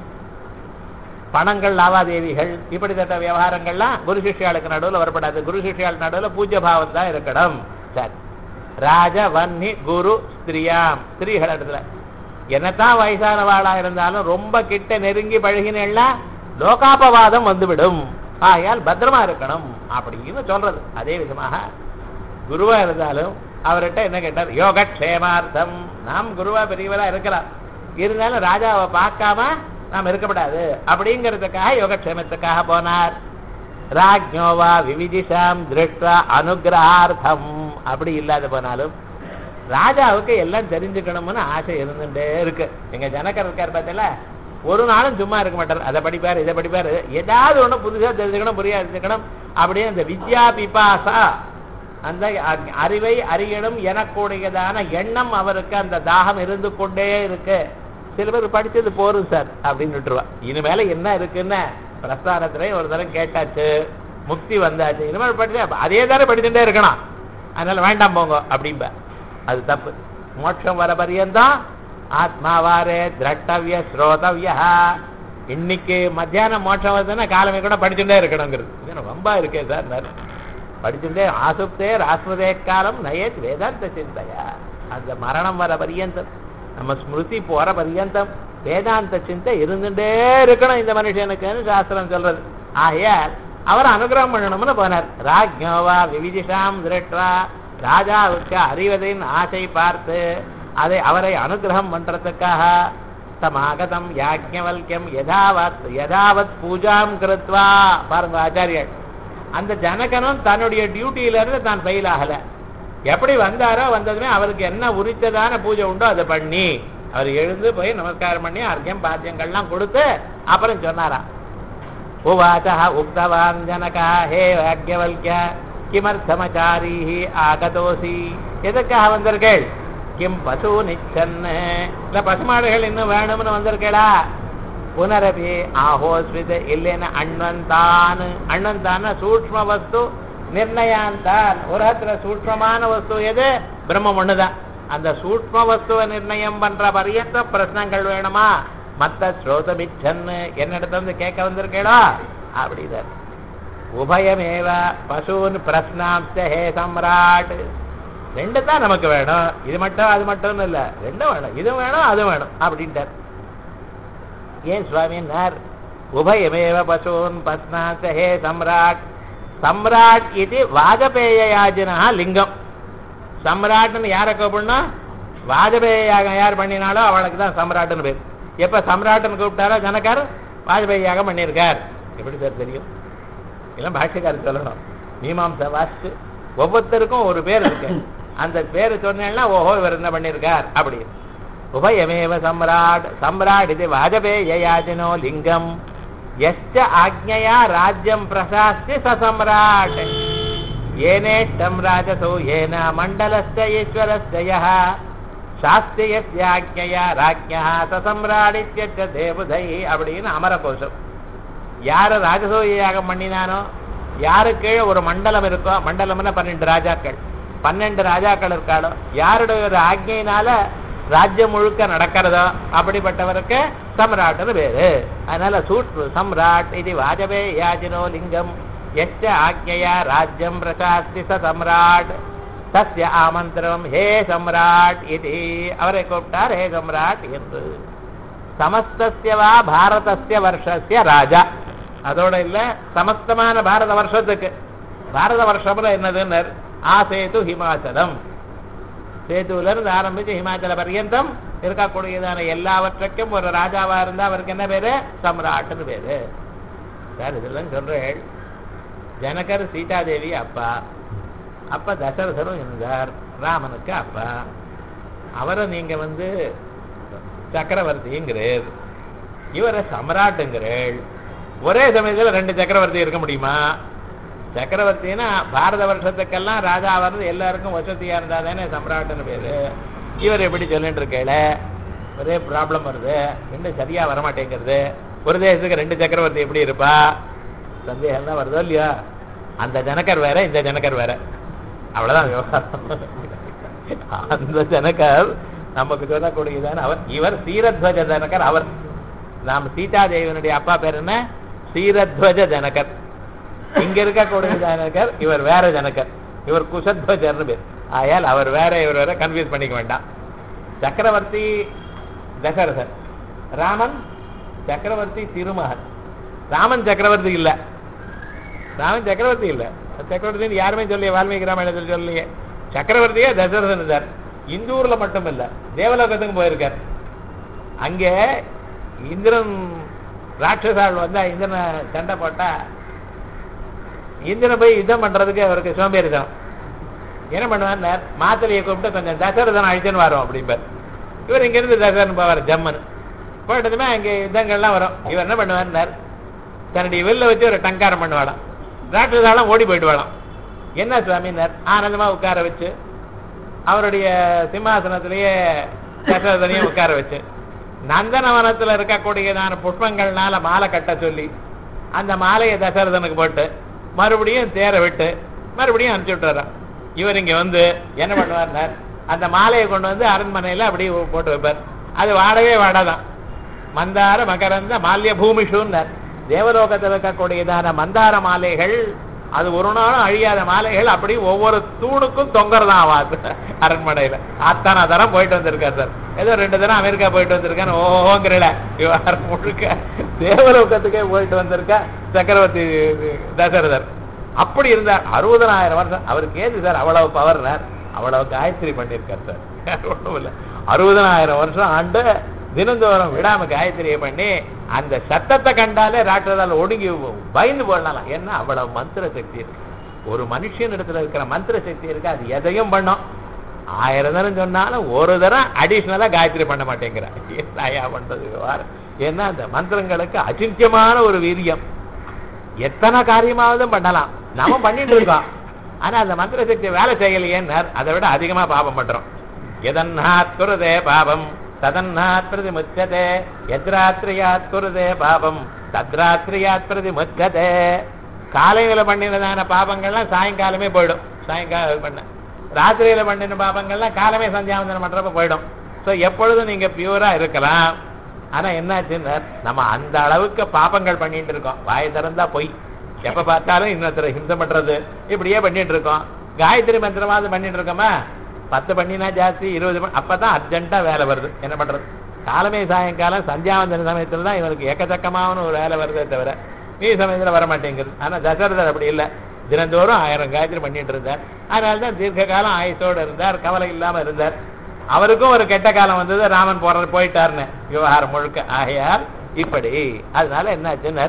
பணங்கள் லாவாதேவிகள் இப்படிப்பட்ட விவகாரங்கள்லாம் குரு சிஷ்யாளுக்கு நடுவுல வரப்படாது குரு சிஷ்யாள் நடுவுல பூஜ்ய பாவம் தான் இருக்கணும் சரி ராஜ வன்னி குரு ஸ்திரியாம் ஸ்திரீகள் இடத்துல என்னத்தான் வயசானவாளா இருந்தாலும் ரொம்ப கிட்ட நெருங்கி பழகினேன்னா லோகாபவாதம் வந்துவிடும் ஆகையால் பத்திரமா இருக்கணும் அப்படின்னு சொல்றது அதே விதமாக குருவா இருந்தாலும் அவர்கிட்ட என்ன கேட்டார் யோகக்ஷேமார்த்தம் நாம் குருவா பெரியவரா இருக்கலாம் இருந்தாலும் ராஜாவை பார்க்காம நாம் இருக்கப்படாது அப்படிங்கிறதுக்காக யோகக்ஷேமத்துக்காக போனார் ராஜ்யோவா விவிதிஷாம் திருஷ்டா அனுகிரகார்த்தம் அப்படி இல்லாத போனாலும் ராஜாவுக்கு எல்லாம் தெரிஞ்சுக்கணும்னு ஆசை இருந்துட்டே இருக்கு எங்க ஜனக்கர் இருக்கார் பார்த்தல ஒரு நாளும் சும்மா இருக்க மாட்டார் அதை படிப்பாரு இதை படிப்பாரு ஏதாவது ஒண்ணு புதுசா தெரிஞ்சுக்கணும் புரியா தெரிஞ்சுக்கணும் அப்படியே அந்த வித்யா பிபாசா அந்த அ- அறிவை அறியணும் எனக்கூடியதான எண்ணம் அவருக்கு அந்த தாகம் இருந்து கொண்டே இருக்கு சில பேர் படிச்சது போரும் சார் அப்படின்னு விட்டுருவா இனிமேல என்ன இருக்குன்னு பிரஸ்தானத்துல ஒரு தரம் கேட்டாச்சு முக்தி வந்தாச்சு இனிமேல் படிச்சு அதே தானே படிச்சுட்டே இருக்கணும் அதனால வேண்டாம் போங்க அப்படிம்ப அது தப்பு மோட்சம் வர பரியந்தான் ஆத்மாவாரே திரட்டவிய ஸ்ரோதவியா இன்னைக்கு மத்தியானம் மோட்சம் வருதுன்னா காலமே கூட படிச்சுட்டே இருக்கணுங்கிறது இது என்ன வம்பா இருக்கே சார் படிச்சுட்டே ஆசுப்தே ராஸ்வதே காலம் நயேத் வேதாந்த சிந்தையா அந்த மரணம் வர பரியந்தம் நம்ம ஸ்மிருதி போற பரியந்தம் வேதாந்த சிந்தை இருந்துட்டே இருக்கணும் இந்த மனுஷனுக்குன்னு சாஸ்திரம் சொல்றது ஆகையால் அவர் அனுகிரகம் பண்ணணும்னு போனார் ராஜ்யோவா விவிதிஷாம் திருஷ்டா ராஜாவுக்கு அறிவதின் ஆசை பார்த்து அதை அவரை அனுகிரகம் பண்றதுக்காக சமாகதம் யாஜ்ஞவல்யம் யதாவத் யதாவத் பூஜாம் கிருத்வா பாருங்க ஆச்சாரியர் அந்த ஜனகனும் தன்னுடைய டியூட்டியில இருந்து தான் ஃபெயில் ஆகல எப்படி வந்தாரோ வந்ததுமே அவருக்கு என்ன உரித்ததான பூஜை உண்டோ அதை பண்ணி அவர் எழுந்து போய் நமஸ்காரம் பண்ணி அர்க்கியம் பாத்தியங்கள்லாம் கொடுத்து அப்புறம் சொன்னாராம் உவாச்ச உக்தவான் ஜனகா ஹே யாஜ்ஞவல்ய கிமர்த்தமச்சாரி ஆகதோசி எதுக்காக வந்தீர்கள் கிம் பசு நிச்சன்னு இல்ல பசுமாடுகள் இன்னும் வேணும்னு வந்திருக்கேளா புனரபி ஆஹோஸ்வித இல்லைன்னு அண்வந்தான் அண்வந்தான சூக்ம வஸ்து நிர்ணயாந்தான் உலகத்துல சூக்மமான வஸ்து எது பிரம்மம் ஒண்ணுதான் அந்த சூக்ம வஸ்துவ நிர்ணயம் பண்ற பரியந்த பிரச்சனைகள் வேணுமா மத்த ஸ்ரோதமிச்சன்னு என்னிடத்துல இருந்து கேட்க வந்திருக்கேடா அப்படிதான் உபயமேவ பசூன் பிரஸ்னாம்ச ஹே சம்ராட் ரெண்டு தான் நமக்கு வேணும் இது மட்டும் அது மட்டும் இல்ல ரெண்டும் வேணும் இது வேணும் அது வேணும் அப்படின்ட்டார் ஏன் சுவாமினார் உபயமேவ பசூன் பஸ்னாச ஹே சம்ராட் சம்ராட் இது வாஜபேய யாஜனா லிங்கம் சம்ராட்னு யாரை கூப்பிடணும் வாஜபேய யாகம் யார் பண்ணினாலோ அவளுக்கு தான் சம்ராட்னு பேர் எப்ப சம்ராட்னு கூப்பிட்டாரோ ஜனக்கார் வாஜபேய யாகம் பண்ணியிருக்கார் எப்படி சார் தெரியும் இல்லை பாஷ்யக்காரர் சொல்லணும் மீமாம்சா வாசிச்சு ஒவ்வொருத்தருக்கும் ஒரு பேர் இருக்கு அந்த பேர் சொன்னேன்னா ஓஹோ இவர் என்ன பண்ணியிருக்கார் அப்படி உபயமேவ சம்ராட் சம்ராட் இது வாஜபேய யாஜனோ லிங்கம் எஸ்ட ஆக்ஞயா ராஜ்யம் பிரசாஸ்தி ச சம்ராட் ஏனேஷ்டம் ராஜசோ ஏன மண்டலஸ்த ஈஸ்வரஸ்ய யः சாஸ்தி யஸ்யாக்ஞயா ராஜ்ஞா ச சம்ராட் இத்யச்ச தேவதை அப்படின்னு அமரகோஷம் யாரு ராஜசூய யாகம் பண்ணினானோ யாரு கீழே ஒரு மண்டலம் இருக்கோ மண்டலம்னா பன்னெண்டு ராஜாக்கள் பன்னெண்டு ராஜாக்கள் இருக்காளோ யாருடைய ஒரு ஆக்ஞையினால ராஜ்யம் முழுக்க நடக்கிறதோ அப்படிப்பட்டவருக்கு சம்ராட்னு பேரு அதனால சூட் சம்ராட் இது வாஜபே யாஜினோ லிங்கம் எச்ச ஆக்ஞையா ராஜ்யம் பிரசாஸ்தி ச சம்ராட் தஸ்ய ஆமந்திரம் ஹே சம்ராட் இது அவரை கூப்பிட்டார் ஹே சம்ராட் என்று சமஸ்தஸ்ய வா பாரதஸ்ய வருஷஸ்ய ராஜா அதோட இல்ல சமஸ்தமான பாரத வருஷத்துக்கு பாரத வருஷம்ல என்னதுன்னு ஆசேது ஹிமாச்சலம் சேதுல இருந்து ஆரம்பிச்சு ஹிமாச்சல பர்யந்தம் இருக்கக்கூடியதான எல்லாவற்றுக்கும் ஒரு ராஜாவா இருந்தா அவருக்கு என்ன பேரு சம்ராட்னு பேரு சார் இதெல்லாம் சொல்றேன் ஜனகர் சீதாதேவி அப்பா அப்ப தசரதரும் இருந்தார் ராமனுக்கு அப்பா அவரை நீங்க வந்து சக்கரவர்த்திங்கிறீர் இவரை சம்ராட்டுங்கிறீள் ஒரே சமயத்துல ரெண்டு சக்கரவர்த்தி இருக்க முடியுமா சக்கரவர்த்தினா பாரத வருஷத்துக்கெல்லாம் ராஜா வர்றது எல்லாருக்கும் வசதியா இருந்தா தானே சம்ராட்டுன்னு பேரு இவர் எப்படி சொல்லிட்டு இருக்கேள ஒரே ப்ராப்ளம் வருது ரெண்டும் சரியா வரமாட்டேங்கிறது ஒரு தேசத்துக்கு ரெண்டு சக்கரவர்த்தி எப்படி இருப்பா சந்தேகம் தான் வருதோ இல்லையா அந்த ஜனகர் வேற இந்த ஜனகர் வேற அவ்வளவுதான் விவகாரம் அந்த ஜனகர் நமக்கு சொல்லக்கூடியதான அவர் இவர் சீரத்வஜ ஜனகர் அவர் நாம் சீதாதேவனுடைய அப்பா பேர் என்ன சீரத்வஜ ஜனகர் இங்க இருக்கக்கூடிய ஜனகர் இவர் வேற ஜனகர் இவர் குசத்வஜர்னு பேர் ஆயால் அவர் வேற இவர் வேற கன்ஃபியூஸ் பண்ணிக்க வேண்டாம் சக்கரவர்த்தி தசரதன் ராமன் சக்கரவர்த்தி திருமகன் ராமன் சக்கரவர்த்தி இல்ல ராமன் சக்கரவர்த்தி இல்ல சக்கரவர்த்தின்னு யாருமே சொல்லிய வால்மீகி ராமாயணத்தில் சொல்லியே சக்கரவர்த்தியே தசரதன் சார் இந்தூர்ல மட்டும் இல்ல தேவலோகத்துக்கும் போயிருக்கார் அங்கே இந்திரன் ராட்சசாள் வந்தா இந்திரனை சண்டை போட்டா இந்திரனை போய் யுத்தம் பண்றதுக்கு அவருக்கு சோம்பேறிதான் என்ன பண்ணுவார் மாத்தலையை கூப்பிட்டு கொஞ்சம் தசரதன் அழிச்சுன்னு வரோம் அப்படிம்பார் இவர் இங்க இருந்து தசரன் போவார் ஜம்மன் போயிட்டதுமே அங்கே யுத்தங்கள்லாம் வரும் இவர் என்ன பண்ணுவார் தன்னுடைய வெளில வச்சு ஒரு டங்காரம் பண்ணுவாளாம் ராட்சசாலாம் ஓடி போயிட்டு வாழாம் என்ன சுவாமினார் ஆனந்தமா உட்கார வச்சு அவருடைய சிம்மாசனத்திலேயே தசரதனையும் உட்கார வச்சு நந்தனவனத்துல இருக்கக்கூடியதான புஷ்பங்கள்னால மாலை கட்ட சொல்லி அந்த மாலையை தசரதனுக்கு போட்டு மறுபடியும் தேர விட்டு மறுபடியும் அனுப்பிச்சு விட்டுறான் இவர் இங்க வந்து என்ன பண்ணுவார்னார் அந்த மாலையை கொண்டு வந்து அரண்மனையில அப்படியே போட்டு வைப்பார் அது வாடவே வாடாதான் மந்தார மகரந்த மால்ய பூமிஷுன்னார் தேவலோகத்தில் இருக்கக்கூடியதான மந்தார மாலைகள் அது ஒரு நாளும் அழியாத மாலைகள் அப்படி ஒவ்வொரு தூணுக்கும் தொங்கறதான் ஆவாது அரண்மனையில அத்தனை தரம் போயிட்டு வந்திருக்கார் சார் ஏதோ ரெண்டு தரம் அமெரிக்கா போயிட்டு வந்திருக்கான்னு ஓஹோங்கிறல விவகாரம் முழுக்க தேவலோகத்துக்கே போயிட்டு வந்திருக்கா சக்கரவர்த்தி தசரதர் அப்படி இருந்தார் அறுபதனாயிரம் வருஷம் அவருக்கு ஏது சார் அவ்வளவு பவர்னார் அவ்வளவு காயத்ரி பண்ணியிருக்கார் சார் ஒண்ணும் இல்லை அறுபதனாயிரம் வருஷம் ஆண்டு தினந்தோறும் விடாம காயத்ரியை பண்ணி அந்த சத்தத்தை கண்டாலே ராட்சதால ஒடுங்கி பயந்து போடலாம் ஏன்னா அவ்வளவு மந்திர சக்தி இருக்கு ஒரு மனுஷன் இடத்துல இருக்கிற மந்திர சக்தி இருக்கு அது எதையும் பண்ணும் ஆயிரம் தரம் சொன்னாலும் ஒரு தரம் அடிஷ்னலா காயத்ரி பண்ண மாட்டேங்கிறா என்னையா பண்றது விவகாரம் ஏன்னா அந்த மந்திரங்களுக்கு அச்சிந்தியமான ஒரு வீரியம் எத்தனை காரியமாவது பண்ணலாம் நாம பண்ணிட்டு இருக்கோம் ஆனா அந்த மந்திர சக்தி வேலை செய்யலையேன்னு அதை விட அதிகமா பாபம் பண்றோம் எதன்னாத் குருதே பாபம் ததன்னாத் பிரதிமுச்சதே எத்ராத்திரியாத் குருதே பாபம் தத்ராத்திரியாத் பிரதிமுச்சதே காலையில பண்ணினதான பாபங்கள்லாம் சாயங்காலமே போயிடும் சாயங்காலம் பண்ண ராத்திரியில பண்ணின பாபங்கள்லாம் காலமே சந்தியாவந்தனம் பண்றப்ப போயிடும் ஸோ எப்பொழுதும் நீங்க பியூரா இருக்கலாம் ஆனா என்னாச்சுன்னு நம்ம அந்த அளவுக்கு பாபங்கள் பண்ணிட்டு இருக்கோம் வாய் திறந்தா பொய் எப்ப பார்த்தாலும் இன்னொருத்தரை ஹிம்சை பண்றது இப்படியே பண்ணிட்டு இருக்கோம் காயத்ரி மந்திரமாவது பண்ணிட்டு இருக்கோமா பத்து பண்ணினா ஜாஸ்தி இருபது பண்- அப்பதான் அர்ஜென்ட்டா வேலை வருது என்ன பண்றது காலமே சாயங்காலம் சந்தியாவந்தன சமயத்துல தான் இவனுக்கு எக்கச்சக்கமான ஒரு வேலை வருதே தவிர மீ சமயத்துல வர மாட்டேங்குது ஆனா தசரதர் அப்படி இல்லை தினந்தோறும் ஆயிரம் காயத்ரி பண்ணிட்டு இருந்தார் அதனால தான் தீர்க்க காலம் ஆயுசோடு இருந்தார் கவலை இல்லாம இருந்தார் அவருக்கும் ஒரு கெட்ட காலம் வந்தது ராமன் போற போயிட்டாருன்னு விவகாரம் முழுக்க ஆகையால் இப்படி அதனால என்னாச்சுன்னு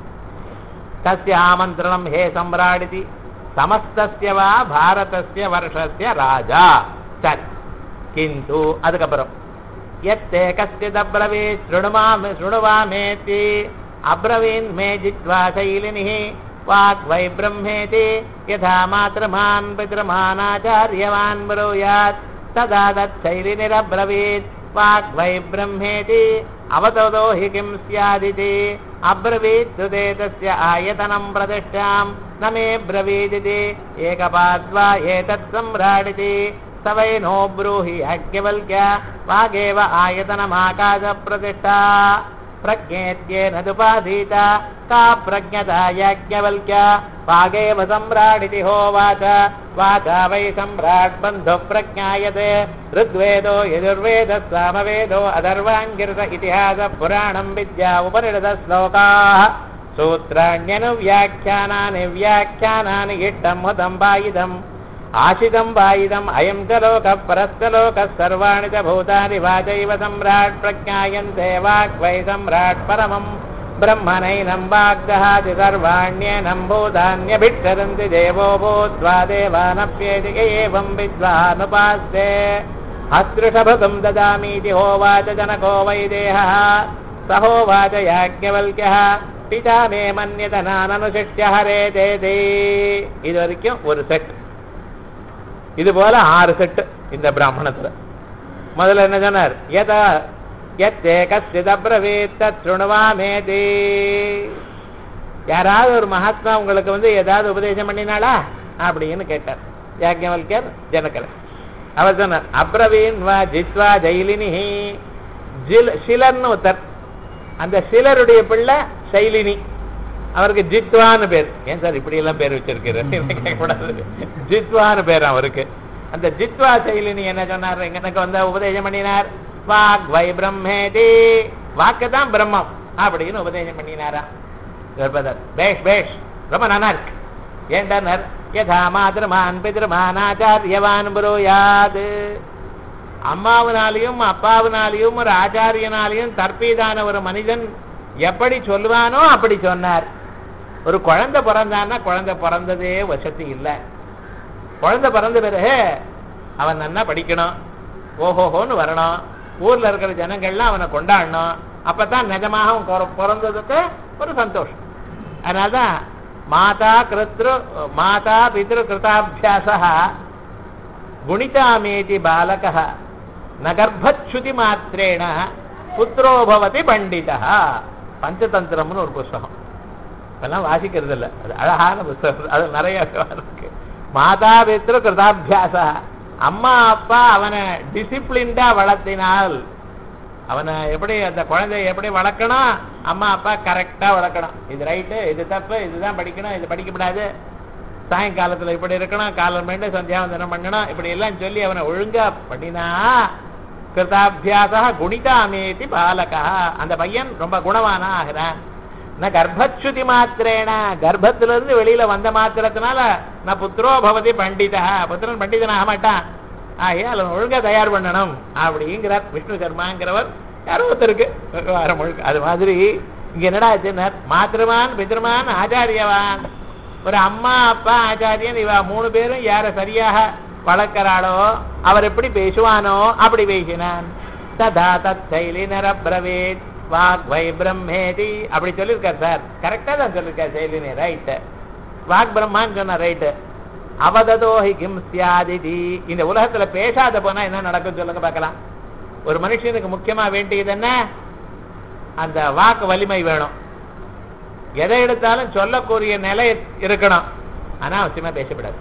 தஸ்ய ஆமந்திரணம் ஹே சம்ராடிதி சமஸ்தஸ்ய வா பாரதஸ்ய வருஷஸ்ய ராஜா சரி கிந்து அதுக்கப்புறம் எத்தே கஷ்டித் அப்ரவீத் ஸ்ருணுமாமி ஸ்ருணுவாமேத்தி அப்ரவீன் மே ஜித்வா சைலினிः வாக் வை பிரம்மேதி யதா மாத்ரமான் பித்ரமானாச்சாரியவான் ब्रूयात् तदा तच्छैलिनिरब्रवीत् वाक् वै ब्रह्मेति अवततो हि किं स्यादिति अब्रवीत् सुते तस्य आयतनं प्रतिष्ठां न मे ब्रवीदिति एकपाद्वा एतत् सम्राडिति स वै नो ब्रूहि याज्ञवल्क्य वागेव आयतनमाकाशप्रतिष्ठा प्रज्ञेत्येन दुपाधीत का प्रज्ञता याज्ञवल्क्य वागेव सम्राडिति होवाच वाचा वै सम्राट् बन्धुः प्रज्ञायते ऋग्वेदो यजुर्वेदः सामवेदो अथर्वाङ्गिरत इतिहासः पुराणम् विद्या उपनिषदश्लोकाः सूत्राण्यनुव्याख्यानानि व्याख्यानानि इष्टम् हुतम् वायिदम् आशितम् वायिदम् अयम् च लोकः परश्च लोकः सर्वाणि च भूतानि वाचैव सम्राट् प्रज्ञायन्ते वाक् वै सम्राट् परमम् ब्रह्मणैनम् वाग्दहाति सर्वाण्येनम् भूतान्यभिक्षरन्ति देवो भूत्वा देवानप्येति एवम् विद्वानुपास्ते हस्तृषभृतम् ददामीति होवाच जनको वै देहः स होवाच याज्ञवल्क्यः पिता मे मन्यत नाननुशिष्य हरेतेति இது வரைக்கும் ஒரு செட் இது போல ஆறு செட்டு இந்த பிராமணத்துல முதல்ல என்ன சொன்னார் எதா எத்தே கஷ்டித பிரவீத் தத்ருணுவாமேதி யாராவது ஒரு மகாத்மா உங்களுக்கு வந்து ஏதாவது உபதேசம் பண்ணினாளா அப்படின்னு கேட்டார் யாஜ்ஞவல்கர் ஜனகர் அவர் சொன்னார் அப்ரவீன் வா ஜித்வா ஜெயிலினி ஜில் ஷிலர்னு ஒருத்தர் அந்த ஷிலருடைய பிள்ளை சைலினி அவருக்கு ஜித்வான்னு பேர் ஏன் சார் இப்படி எல்லாம் பேர் வச்சிருக்கிறார் கூடாது ஜித்வான்னு பேர் அவருக்கு அந்த ஜித்வா சைலினி என்ன சொன்னார் எனக்கு வந்து உபதேசம் பண்ணினார் வாக் வை பிரம்மேதி வாக்கு தான் பிரம்மம் அப்படின்னு உபதேசம் பண்ணினாரா கர்ப்பதர் பேஷ் பேஷ் ரொம்ப நல்லா இருக்கு ஏண்டனர் யதா மாதிரமான் பிதிருமான் ஆச்சாரியவான் புரோயாது அம்மாவினாலையும் அப்பாவினாலையும் ஒரு ஆச்சாரியனாலையும் தற்பீதான ஒரு மனிதன் எப்படி சொல்லுவானோ அப்படி சொன்னார் ஒரு குழந்தை பிறந்தான்னா குழந்தை பிறந்ததே வசதி இல்லை குழந்தை பிறந்த பிறகு அவன் நன்னா படிக்கணும் ஓஹோஹோன்னு வரணும் ஊர்ல இருக்கிற ஜனங்கள்லாம் அவனை கொண்டாடணும் அப்பதான் நிஜமாக அவன் பிற- பிறந்ததுக்கு ஒரு சந்தோஷம் அதனால்தான் மாதா கிருத்ரு மாதா பித்ரு கிருதாபியாச குணிதாமேதி பாலக ந கர்ப்பச்சுதி மாத்திரேன புத்திரோ பவதி பண்டிதா பஞ்சதந்திரம்னு ஒரு புஸ்தகம் இப்பெல்லாம் வாசிக்கிறது இல்ல அது அழகான புஸ்தகம் அது நிறைய இருக்கு மாதா பித்ரு கிருதாபியாச அம்மா அப்பா அவனை டிசிப்ளின்டா வளர்த்தினால் அவனை எப்படி அந்த குழந்தைய எப்படி வளர்க்கணும் அம்மா அப்பா கரெக்டா வளர்க்கணும் இது ரைட்டு இது தப்பு இதுதான் படிக்கணும் இது படிக்கப்படாது சாயங்காலத்துல இப்படி இருக்கணும் காலம் வேண்டு சந்தியாவந்தனம் பண்ணணும் இப்படி எல்லாம் சொல்லி அவனை ஒழுங்கா பண்ணினா கிருதாபியாசா குணிதாமேதி பாலகா அந்த பையன் ரொம்ப குணவானா ஆகிறான் நான் கர்ப்பச்சுதி மாத்திரேன கர்ப்பத்துல இருந்து வெளியில வந்த மாத்திரத்தினால நான் புத்திரோ பவதி பண்டிதா புத்திரன் பண்டிதன் ஆக மாட்டான் ஆகையால் அவன் ஒழுங்கா தயார் பண்ணணும் அப்படிங்கிறார் விஷ்ணு சர்மாங்கிறவர் யாரோ ஒருத்தருக்கு விவகாரம் முழுக்க அது மாதிரி இங்க என்னடா ஆச்சுன்னார் மாத்திருமான் பித்ருமான் ஆச்சாரியவான் ஒரு அம்மா அப்பா ஆச்சாரியன் இவ மூணு பேரும் யார சரியாக வளர்க்கிறாளோ அவர் எப்படி பேசுவானோ அப்படி பேசினான் ததா தத் சைலி நரபிரவேத் வாக் வை பிரம்மேதி அப்படி சொல்லியிருக்கார் சார் கரெக்டா தான் சொல்லியிருக்கார் செயலினி ரைட் வாக் பிரம்மான்னு சொன்ன ரைட்டு அவததோஹி கிம் சியாதிதி இந்த உலகத்துல பேசாத போனா என்ன நடக்கும் சொல்லுங்க பார்க்கலாம் ஒரு மனுஷனுக்கு முக்கியமா வேண்டியது என்ன அந்த வாக்கு வலிமை வேணும் எதை எடுத்தாலும் சொல்லக்கூடிய நிலை இருக்கணும் ஆனா அவசியமா பேசப்படாது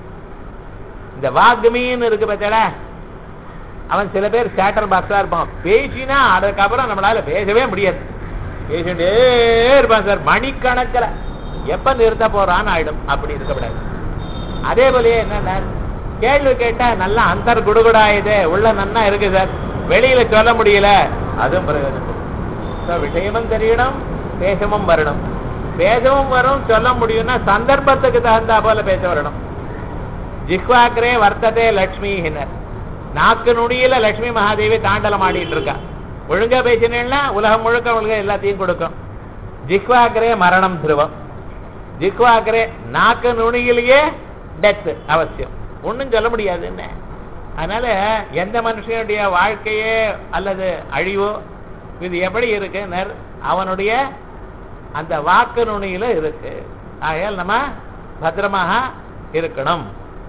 இந்த வாக்குமீன்னு இருக்கு பார்த்தா அவன் சில பேர் சேட்டர் பாக்ஸா இருப்பான் பேசினா அதுக்கப்புறம் நம்மளால பேசவே முடியாது பேசிட்டே இருப்பான் சார் மணிக்கணக்கில் எப்ப நிறுத்த போறான்னு ஆயிடும் அப்படி இருக்கக்கூடாது அதே போலயே என்ன கேள்வி கேட்டா நல்லா அந்தர் குடுகுடாயுது உள்ள நன்னா இருக்கு சார் வெளியில சொல்ல முடியல அதுவும் பிரயோஜனம் So, விஷயமும் தெரியணும் பேசவும் வரணும் பேசவும் வரும் சொல்ல முடியும்னா சந்தர்ப்பத்துக்கு தகுந்தா போல பேச வரணும் ஜிஹ்வாக்ரே வர்த்ததே லக்ஷ்மிஹினர் நாக்கு நுடியில லட்சுமி மகாதேவி தாண்டலம் ஆடிட்டு இருக்கா ஒழுங்கா பேசினேன்னா உலகம் முழுக்க ஒழுங்கா எல்லாத்தையும் கொடுக்கும் ஜிஹ்வாக்ரே மரணம் துருவம் ஜிஹ்வாக்ரே நாக்கு நுனியிலேயே டெத் அவசியம் ஒண்ணும் சொல்ல முடியாது என்ன அதனால எந்த மனுஷனுடைய வாழ்க்கையே அல்லது அழிவோ இது எப்படி இருக்கு அவனுடைய அந்த வாக்கு நுனியில இருக்கு ஆகையால் நம்ம பத்திரமாக இருக்கணும்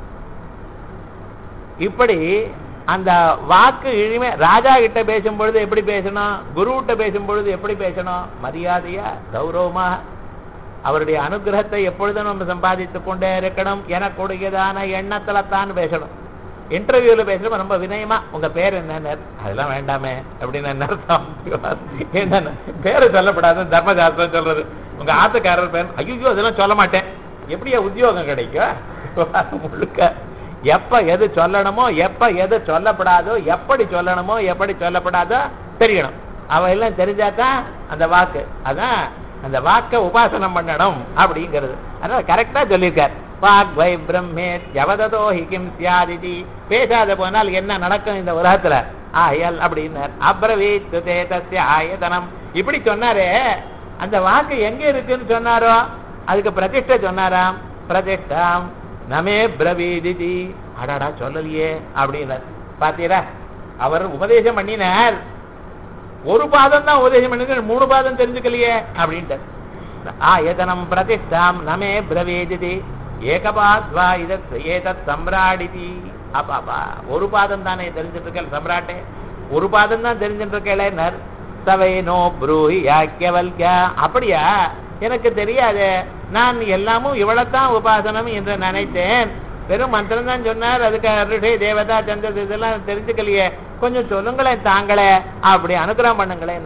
இப்படி அந்த வாக்கு இழிமை ராஜா கிட்ட பேசும் பொழுது எப்படி பேசணும் குரு கிட்ட பேசும் பொழுது எப்படி பேசணும் மரியாதையா கௌரவமா அவருடைய அனுகிரகத்தை எப்பொழுதும் நம்ம சம்பாதித்துக் கொண்டே இருக்கணும் எனக்கூடியதான எண்ணத்துல தான் பேசணும் இன்டர்வியூல பேசுறப்ப ரொம்ப வினயமா உங்க பேர் என்ன அதெல்லாம் வேண்டாமே அப்படின்னு என்ன அர்த்தம் என்னன்னு பேரு சொல்லப்படாது தர்மசாஸ்திரம் சொல்றது உங்க ஆத்துக்காரர் பேர் ஐயோ அதெல்லாம் சொல்ல மாட்டேன் எப்படியா உத்தியோகம் கிடைக்கும் முழுக்க எப்ப எது சொல்லணுமோ எப்ப எது சொல்லப்படாதோ எப்படி சொல்லணுமோ எப்படி சொல்லப்படாதோ தெரியணும் அவ எல்லாம் தெரிஞ்சாதான் அந்த வாக்கு அதான் அந்த வாக்க உபாசனம் பண்ணணும் அப்படிங்கிறது அதனால கரெக்டா சொல்லியிருக்கார் வாக் வை பிரம்மே ஜவததோ ஹிகிம் சியாதிதி பேசாத போனால் என்ன நடக்கும் இந்த உலகத்துல ஆயல் அப்படின்னார் அப்ரவீத் தஸ்ய ஆயதனம் இப்படி சொன்னாரே அந்த வாக்கு எங்க இருக்குன்னு சொன்னாரோ அதுக்கு பிரதிஷ்டை சொன்னாராம் பிரதிஷ்டாம் நமே பிரவீதிதி அடாடா சொல்லலையே அப்படின்னார் பாத்தீரா அவர் உபதேசம் பண்ணினார் ஒரு பாதம் தான் உபதேசம் பண்ணி மூணு பாதம் தெரிஞ்சுக்கலையே அப்படின்ட்டு ஆயதனம் பிரதிஷ்டாம் நமே பிரவேதிதி ஏகபாத்வா இதத் ஏதத் சம்ராடிதி அப்பாப்பா ஒரு பாதம் தானே தெரிஞ்சிட்டு இருக்கேன் சம்ராட்டே ஒரு பாதம் தான் தெரிஞ்சிட்டு இருக்கேன் சவை நோ ப்ரூஹி யாக்கியவல்யா அப்படியா எனக்கு தெரியாது நான் எல்லாமும் இவ்வளவுதான் உபாசனம் என்று நினைத்தேன் வெறும் மந்திரம் தான் சொன்னார் அதுக்கு ரிஷி தேவதா சந்திர இதெல்லாம் தெரிஞ்சுக்கலையே கொஞ்சம் சொல்லுங்களேன் தாங்களே அப்படி அனுகிரகம் பண்ணுங்களேன்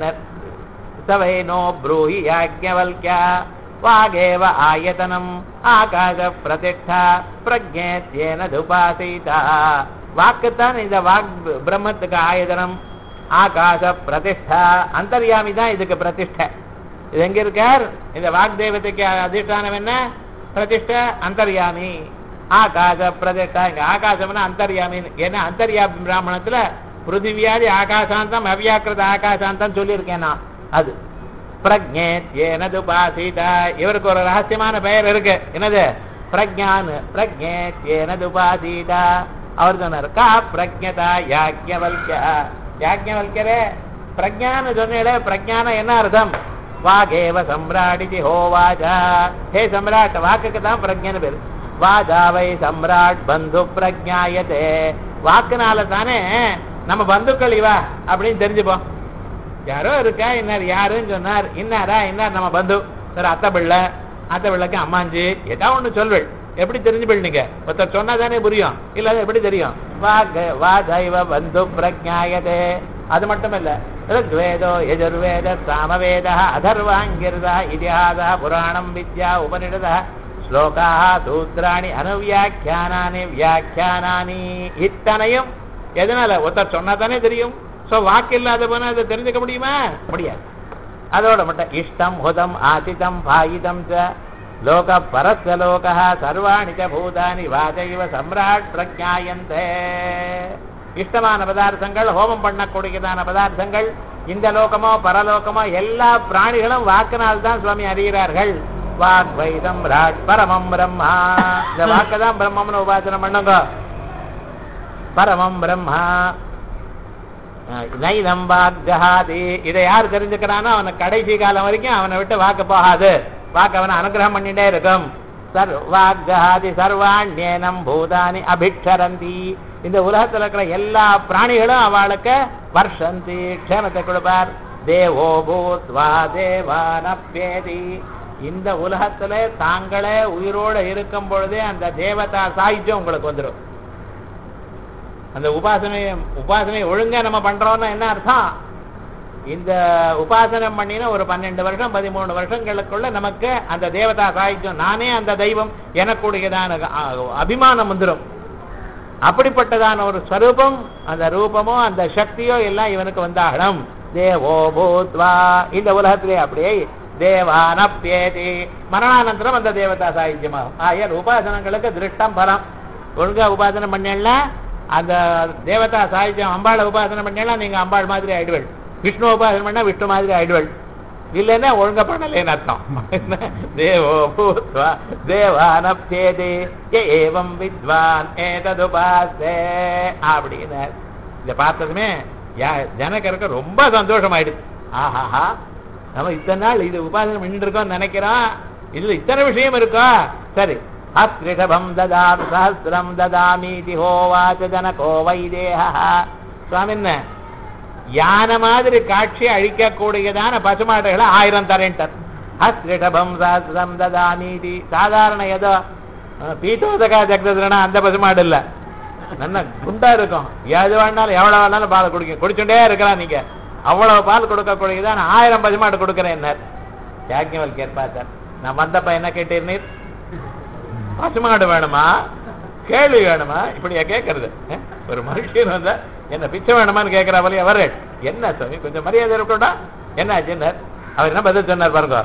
சவை நோ ப்ரூஹி யாஜ்ஞவல்யா வாகேவ ஆயதனம் ஆகாச பிரதிஷ்டா பிரஜேத்யேன துபாசீதா வாக்குத்தான் இந்த வாக் பிரம்மத்துக்கு ஆயதனம் ஆகாச பிரதிஷ்டா அந்தர்யாமி தான் இதுக்கு பிரதிஷ்டை இது எங்க இருக்கார் இந்த வாக் தெய்வத்துக்கு அதிஷ்டானம் என்ன பிரதிஷ்டை அந்தர்யாமி ஆகாச பிரதிஷ்டா இங்க ஆகாசம்னா அந்தர்யாமி ஏன்னா அந்தர்யாமி பிராமணத்துல பிருத்திவியாதி ஆகாசாந்தம் அவ்யாக்கிருத ஆகாசாந்தம் சொல்லியிருக்கேன் நான் அது பிரஜேத் ஏனது உபாசிதா இவருக்கு ஒரு ரகசியமான பெயர் இருக்கு என்னது பிரஜான் பிரஜேத் ஏனது உபாசிதா அவர் சொன்னார் கா பிரஜதா யாக்ஞவல்யா யாக்ஞவல்யரே பிரஜான்னு சொன்னீங்களே பிரஜானம் என்ன அர்த்தம் வாகேவ சம்ராடிதி ஹோவாஜா ஹே சம்ராட் வாக்குக்கு தான் பிரஜன்னு பேரு வாஜாவை சம்ராட் பந்து பிரஜாயதே வாக்குனால தானே நம்ம பந்துக்கள் இவா அப்படின்னு தெரிஞ்சுப்போம் யாரோ இருக்கா இன்னார் யாருன்னு சொன்னார் இன்னாரா இன்னார் நம்ம பந்து சார் அத்தை பிள்ளை அத்தை பிள்ளைக்கு அம்மாஞ்சி ஏதா ஒண்ணு சொல்வேள் எப்படி தெரிஞ்சு நீங்க ஒருத்தர் சொன்னா தானே புரியும் இல்ல அது எப்படி தெரியும் வாக வா தெய்வ பந்து பிரஜாயதே அது மட்டும் இல்ல ऋग्वेदो यजुर्वेद सामवेदः अथर्वाङ्गिरदः इतिहासः पुराणं विद्या उपनिषदः ஸ்லோகாः சூத்திராணி அனுவியாக்கியானானி வியாக்கியானானி இத்தனையும் எதனால ஒருத்தர் சொன்னா தானே தெரியும் சோ வாக்கு இல்லாத போனா அதை தெரிஞ்சுக்க முடியுமா முடியாது அதோட மட்டும் இஷ்டம் ஹுதம் ஆசிதம் பாயிதம் ச லோக பரஸ்ய லோக சர்வாணி ச பூதானி வாஜைவ சம்ராட் பிரஜாயந்தே இஷ்டமான பதார்த்தங்கள் ஹோமம் பண்ணக்கூடியதான பதார்த்தங்கள் இந்த லோகமோ பரலோகமோ எல்லா பிராணிகளும் வாக்கினால் தான் சுவாமி அறிகிறார்கள் வாக் வைதம் ராட் பரமம் பிரம்மா இந்த வாக்கு தான் பிரம்மம்னு உபாசனம் பண்ணுங்க பரமம் பிரம்மா நைதம் வாக் ஜஹாதி இதை யார் தெரிஞ்சுக்கிறானோ அவனுக்கு கடைசி காலம் வரைக்கும் அவனை விட்டு வாக்கு போகாது வாக்கு அவனை அனுகிரகம் பண்ணிட்டே இருக்கும் சர்வாக் ஜஹாதி சர்வாண்யேனம் பூதானி அபிக்ஷரந்தி இந்த உலகத்துல இருக்கிற எல்லா பிராணிகளும் அவளுக்கு வர்ஷந்தி க்ஷேமத்தை கொடுப்பார் தேவோ பூத்வா தேவானப்பேதி இந்த உலகத்துல தாங்களே உயிரோட இருக்கும் பொழுதே அந்த தேவதா சாயுஜ்யம் உங்களுக்கு வந்துடும் அந்த உபாசனை உபாசனை ஒழுங்கா நம்ம பண்றோம்னா என்ன அர்த்தம் இந்த உபாசனம் பண்ணின ஒரு பன்னெண்டு வருஷம் பதிமூணு வருஷங்களுக்குள்ள நமக்கு அந்த தேவதா சாயுஜ்யம் நானே அந்த தெய்வம் எனக்கூடியதான அ- அபிமானம் வந்துடும் அப்படிப்பட்டதான ஒரு ஸ்வரூபம் அந்த ரூபமோ அந்த சக்தியோ எல்லாம் இவனுக்கு வந்தாகணும் தேவோ பூத்வா இந்த உலகத்திலே அப்படியே தேவானப்பேதி மரணானந்தரம் அந்த தேவதா சாயுஜ்யமாகும் ஆயர் உபாசனங்களுக்கு திருஷ்டம் பலம் ஒழுங்கா உபாசனம் பண்ணல அந்த தேவதா சாயுஜ்யம் அம்பாளை உபாசனம் பண்ணல நீங்க அம்பாள் மாதிரி ஆயிடுவள் விஷ்ணு உபாசனம் பண்ணா விஷ்ணு மாதிரி ஆயிடுவள் இல்லைன்னா ஒழுங்கா பண்ணலேன்னு அர்த்தம் தேவோ பூத்வா தேவானப்தேதி ஏ ஏவம் வித்வான் ஏததுபாசே அப்படின்னு இத பார்த்ததுமே யா- ஜனகருக்கு ரொம்ப சந்தோஷமாயிடுது ஆஹாஹா நம்ம இத்தனை நாள் இது உபாசனை பண்ணிட்டு இருக்கோம் நினைக்கிறோம் இதுல இத்தனை விஷயம் இருக்கா சரி அஸ்ரிஷபம் ததாம் சஹசிரம் ததாமீதி ஹோவாச்ச ஜனகோ வைதேஹா சுவாமின்ன யானை மாதிரி காட்சி அழிக்கக்கூடியதான பசுமாடுகளை ஆயிரம் தரேன்ட்டார் அஸ்ரிஷபம் சஹசிரம் ததாமீதி சாதாரண ஏதோ அஹ், பீட்டோதகா ஜக்தனா அந்த பசுமாடு இல்ல நல்ல குண்டா இருக்கும் எது வேணாலும் எவ்வளவு வேணாலும் பால் குடிக்கும் குடிச்சுட்டே இருக்கலாம் நீங்க அவ்வளவு பால் கொடுக்கக்கூடியதான் நான் ஆயிரம் பசுமாடு கொடுக்கிறேன் என்ன யாக்கியவல் கேட்பார் நான் வந்தப்ப என்ன கேட்டீர் பசுமாடு வேணுமா கேள்வி வேணுமா இப்படியா கேட்கறது அஹ்? ஒரு மனுஷன் வந்தா என்ன பிச்சை வேணுமான்னு கேட்கிற வழி அவர் என்ன சுவாமி கொஞ்சம் மரியாதை இருக்கட்டா என்ன ஆச்சுன்னார் அவர் என்ன பதில் சொன்னார் பாருங்க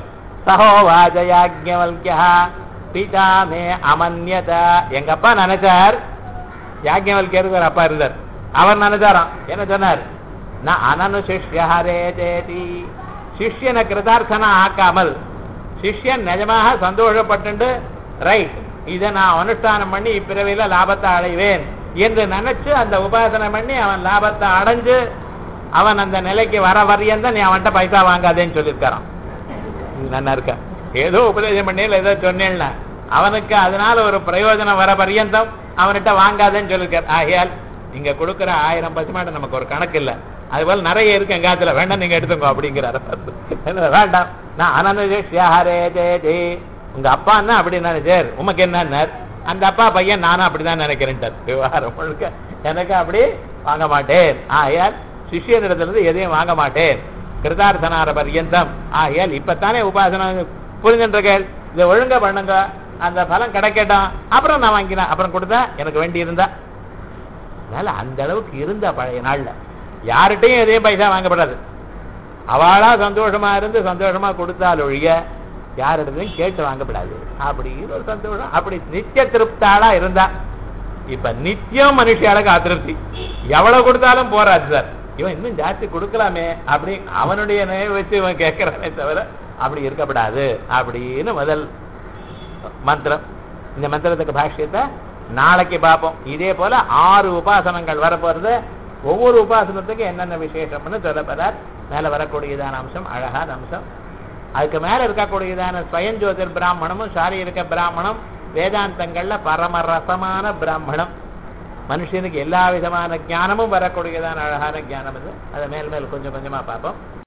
சகோவாஜயாஜ்ஞவல்யா பிதா மே அமன்யதா எங்க அப்பா நினைச்சார் யாஜ்ஞவல்யருக்கு ஒரு அப்பா இருந்தார் அவர் நினைச்சாராம் என்ன சொன்னார் நான் அனனு சிஷ்யஹரே தேதி சிஷ்யனை கிருதார்த்தனா ஆக்காமல் சிஷ்யன் நிஜமாக சந்தோஷப்பட்டு ரைட் இதை நான் அனுஷ்டானம் பண்ணி இப்பிறவில லாபத்தை அடைவேன் என்று நினைச்சு அந்த உபாசனை பண்ணி அவன் லாபத்தை அடைஞ்சு அவன் அந்த நிலைக்கு வர வரையந்தான் நீ அவன்கிட்ட பைசா வாங்காதேன்னு சொல்லியிருக்காரான் இது நல்லா இருக்க ஏதோ உபதேசம் பண்ணல ஏதோ சொன்னேன்னா அவனுக்கு அதனால ஒரு பிரயோஜனம் வர பரியந்தம் அவன்கிட்ட வாங்காதேன்னு சொல்லியிருக்கார் ஆகையால் நீங்க கொடுக்கிற ஆயிரம் பசுமாடு நமக்கு ஒரு கணக்கு இல்ல அது போல நிறைய இருக்கு எங்காத்துல வேண்டாம் நீங்க எடுத்துங்க அப்படிங்கிறாரு என்ன, வேண்டாம் நான் அனனுஷியாரே ஜே ஜே உங்க அப்பா என்ன அப்படி நினைச்சார் உமக்கு என்ன அந்த அப்பா பையன் நானும் அப்படிதான் நினைக்கிறேன் விவகாரம் முழுக்க எனக்கு அப்படி வாங்க மாட்டேன் ஆகையால் சிஷியனிடத்திலிருந்து எதையும் வாங்க மாட்டேன் கிருதார்த்தனார பர்யந்தம் ஆகையால் இப்பத்தானே உபாசனா புரிஞ்சுருக்கேன் இதை ஒழுங்கா பண்ணுங்க அந்த பலம் கிடைக்கட்டும் அப்புறம் நான் வாங்கினேன் அப்புறம் கொடுத்தா எனக்கு வேண்டி இருந்தா அதனால அந்த அளவுக்கு இருந்த பழைய நாள்ல யார்கிட்டையும் எதையும் பைசா வாங்கப்படாது அவளா சந்தோஷமா இருந்து சந்தோஷமா கொடுத்தால் ஒழிய யாரிடத்தையும் கேட்டு வாங்கப்படாது அப்படின்னு ஒரு சந்தோஷம் அப்படி நித்திய திருப்தாளா இருந்தா இப்ப நித்தியம் மனுஷியாளுக்கு அதிருப்தி எவ்வளவு கொடுத்தாலும் போராது சார் இவன் இன்னும் ஜாஸ்தி கொடுக்கலாமே அப்படி அவனுடைய நினைவு வச்சு இவன் கேட்கிறானே தவிர அப்படி இருக்கப்படாது அப்படின்னு முதல் மந்திரம் இந்த மந்திரத்துக்கு பாஷ்யத்தை நாளைக்கு பார்ப்போம் இதே போல ஆறு உபாசனங்கள் வரப்போறது ஒவ்வொரு உபாசனத்துக்கு என்னென்ன விசேஷம்னு சொல்லப்படுறார் மேல வரக்கூடியதான அம்சம் அழகான அம்சம் அதுக்கு மேல இருக்கக்கூடியதான ஸ்வயஞ்சோதிர் பிராமணமும் சாரீரிக பிராமணம் வேதாந்தங்கள்ல பரமரசமான பிராமணம் மனுஷனுக்கு எல்லா விதமான ஞானமும் வரக்கூடியதான அழகான ஞானம் இது அதை மேல் மேல் கொஞ்சம் கொஞ்சமா பார்ப்போம்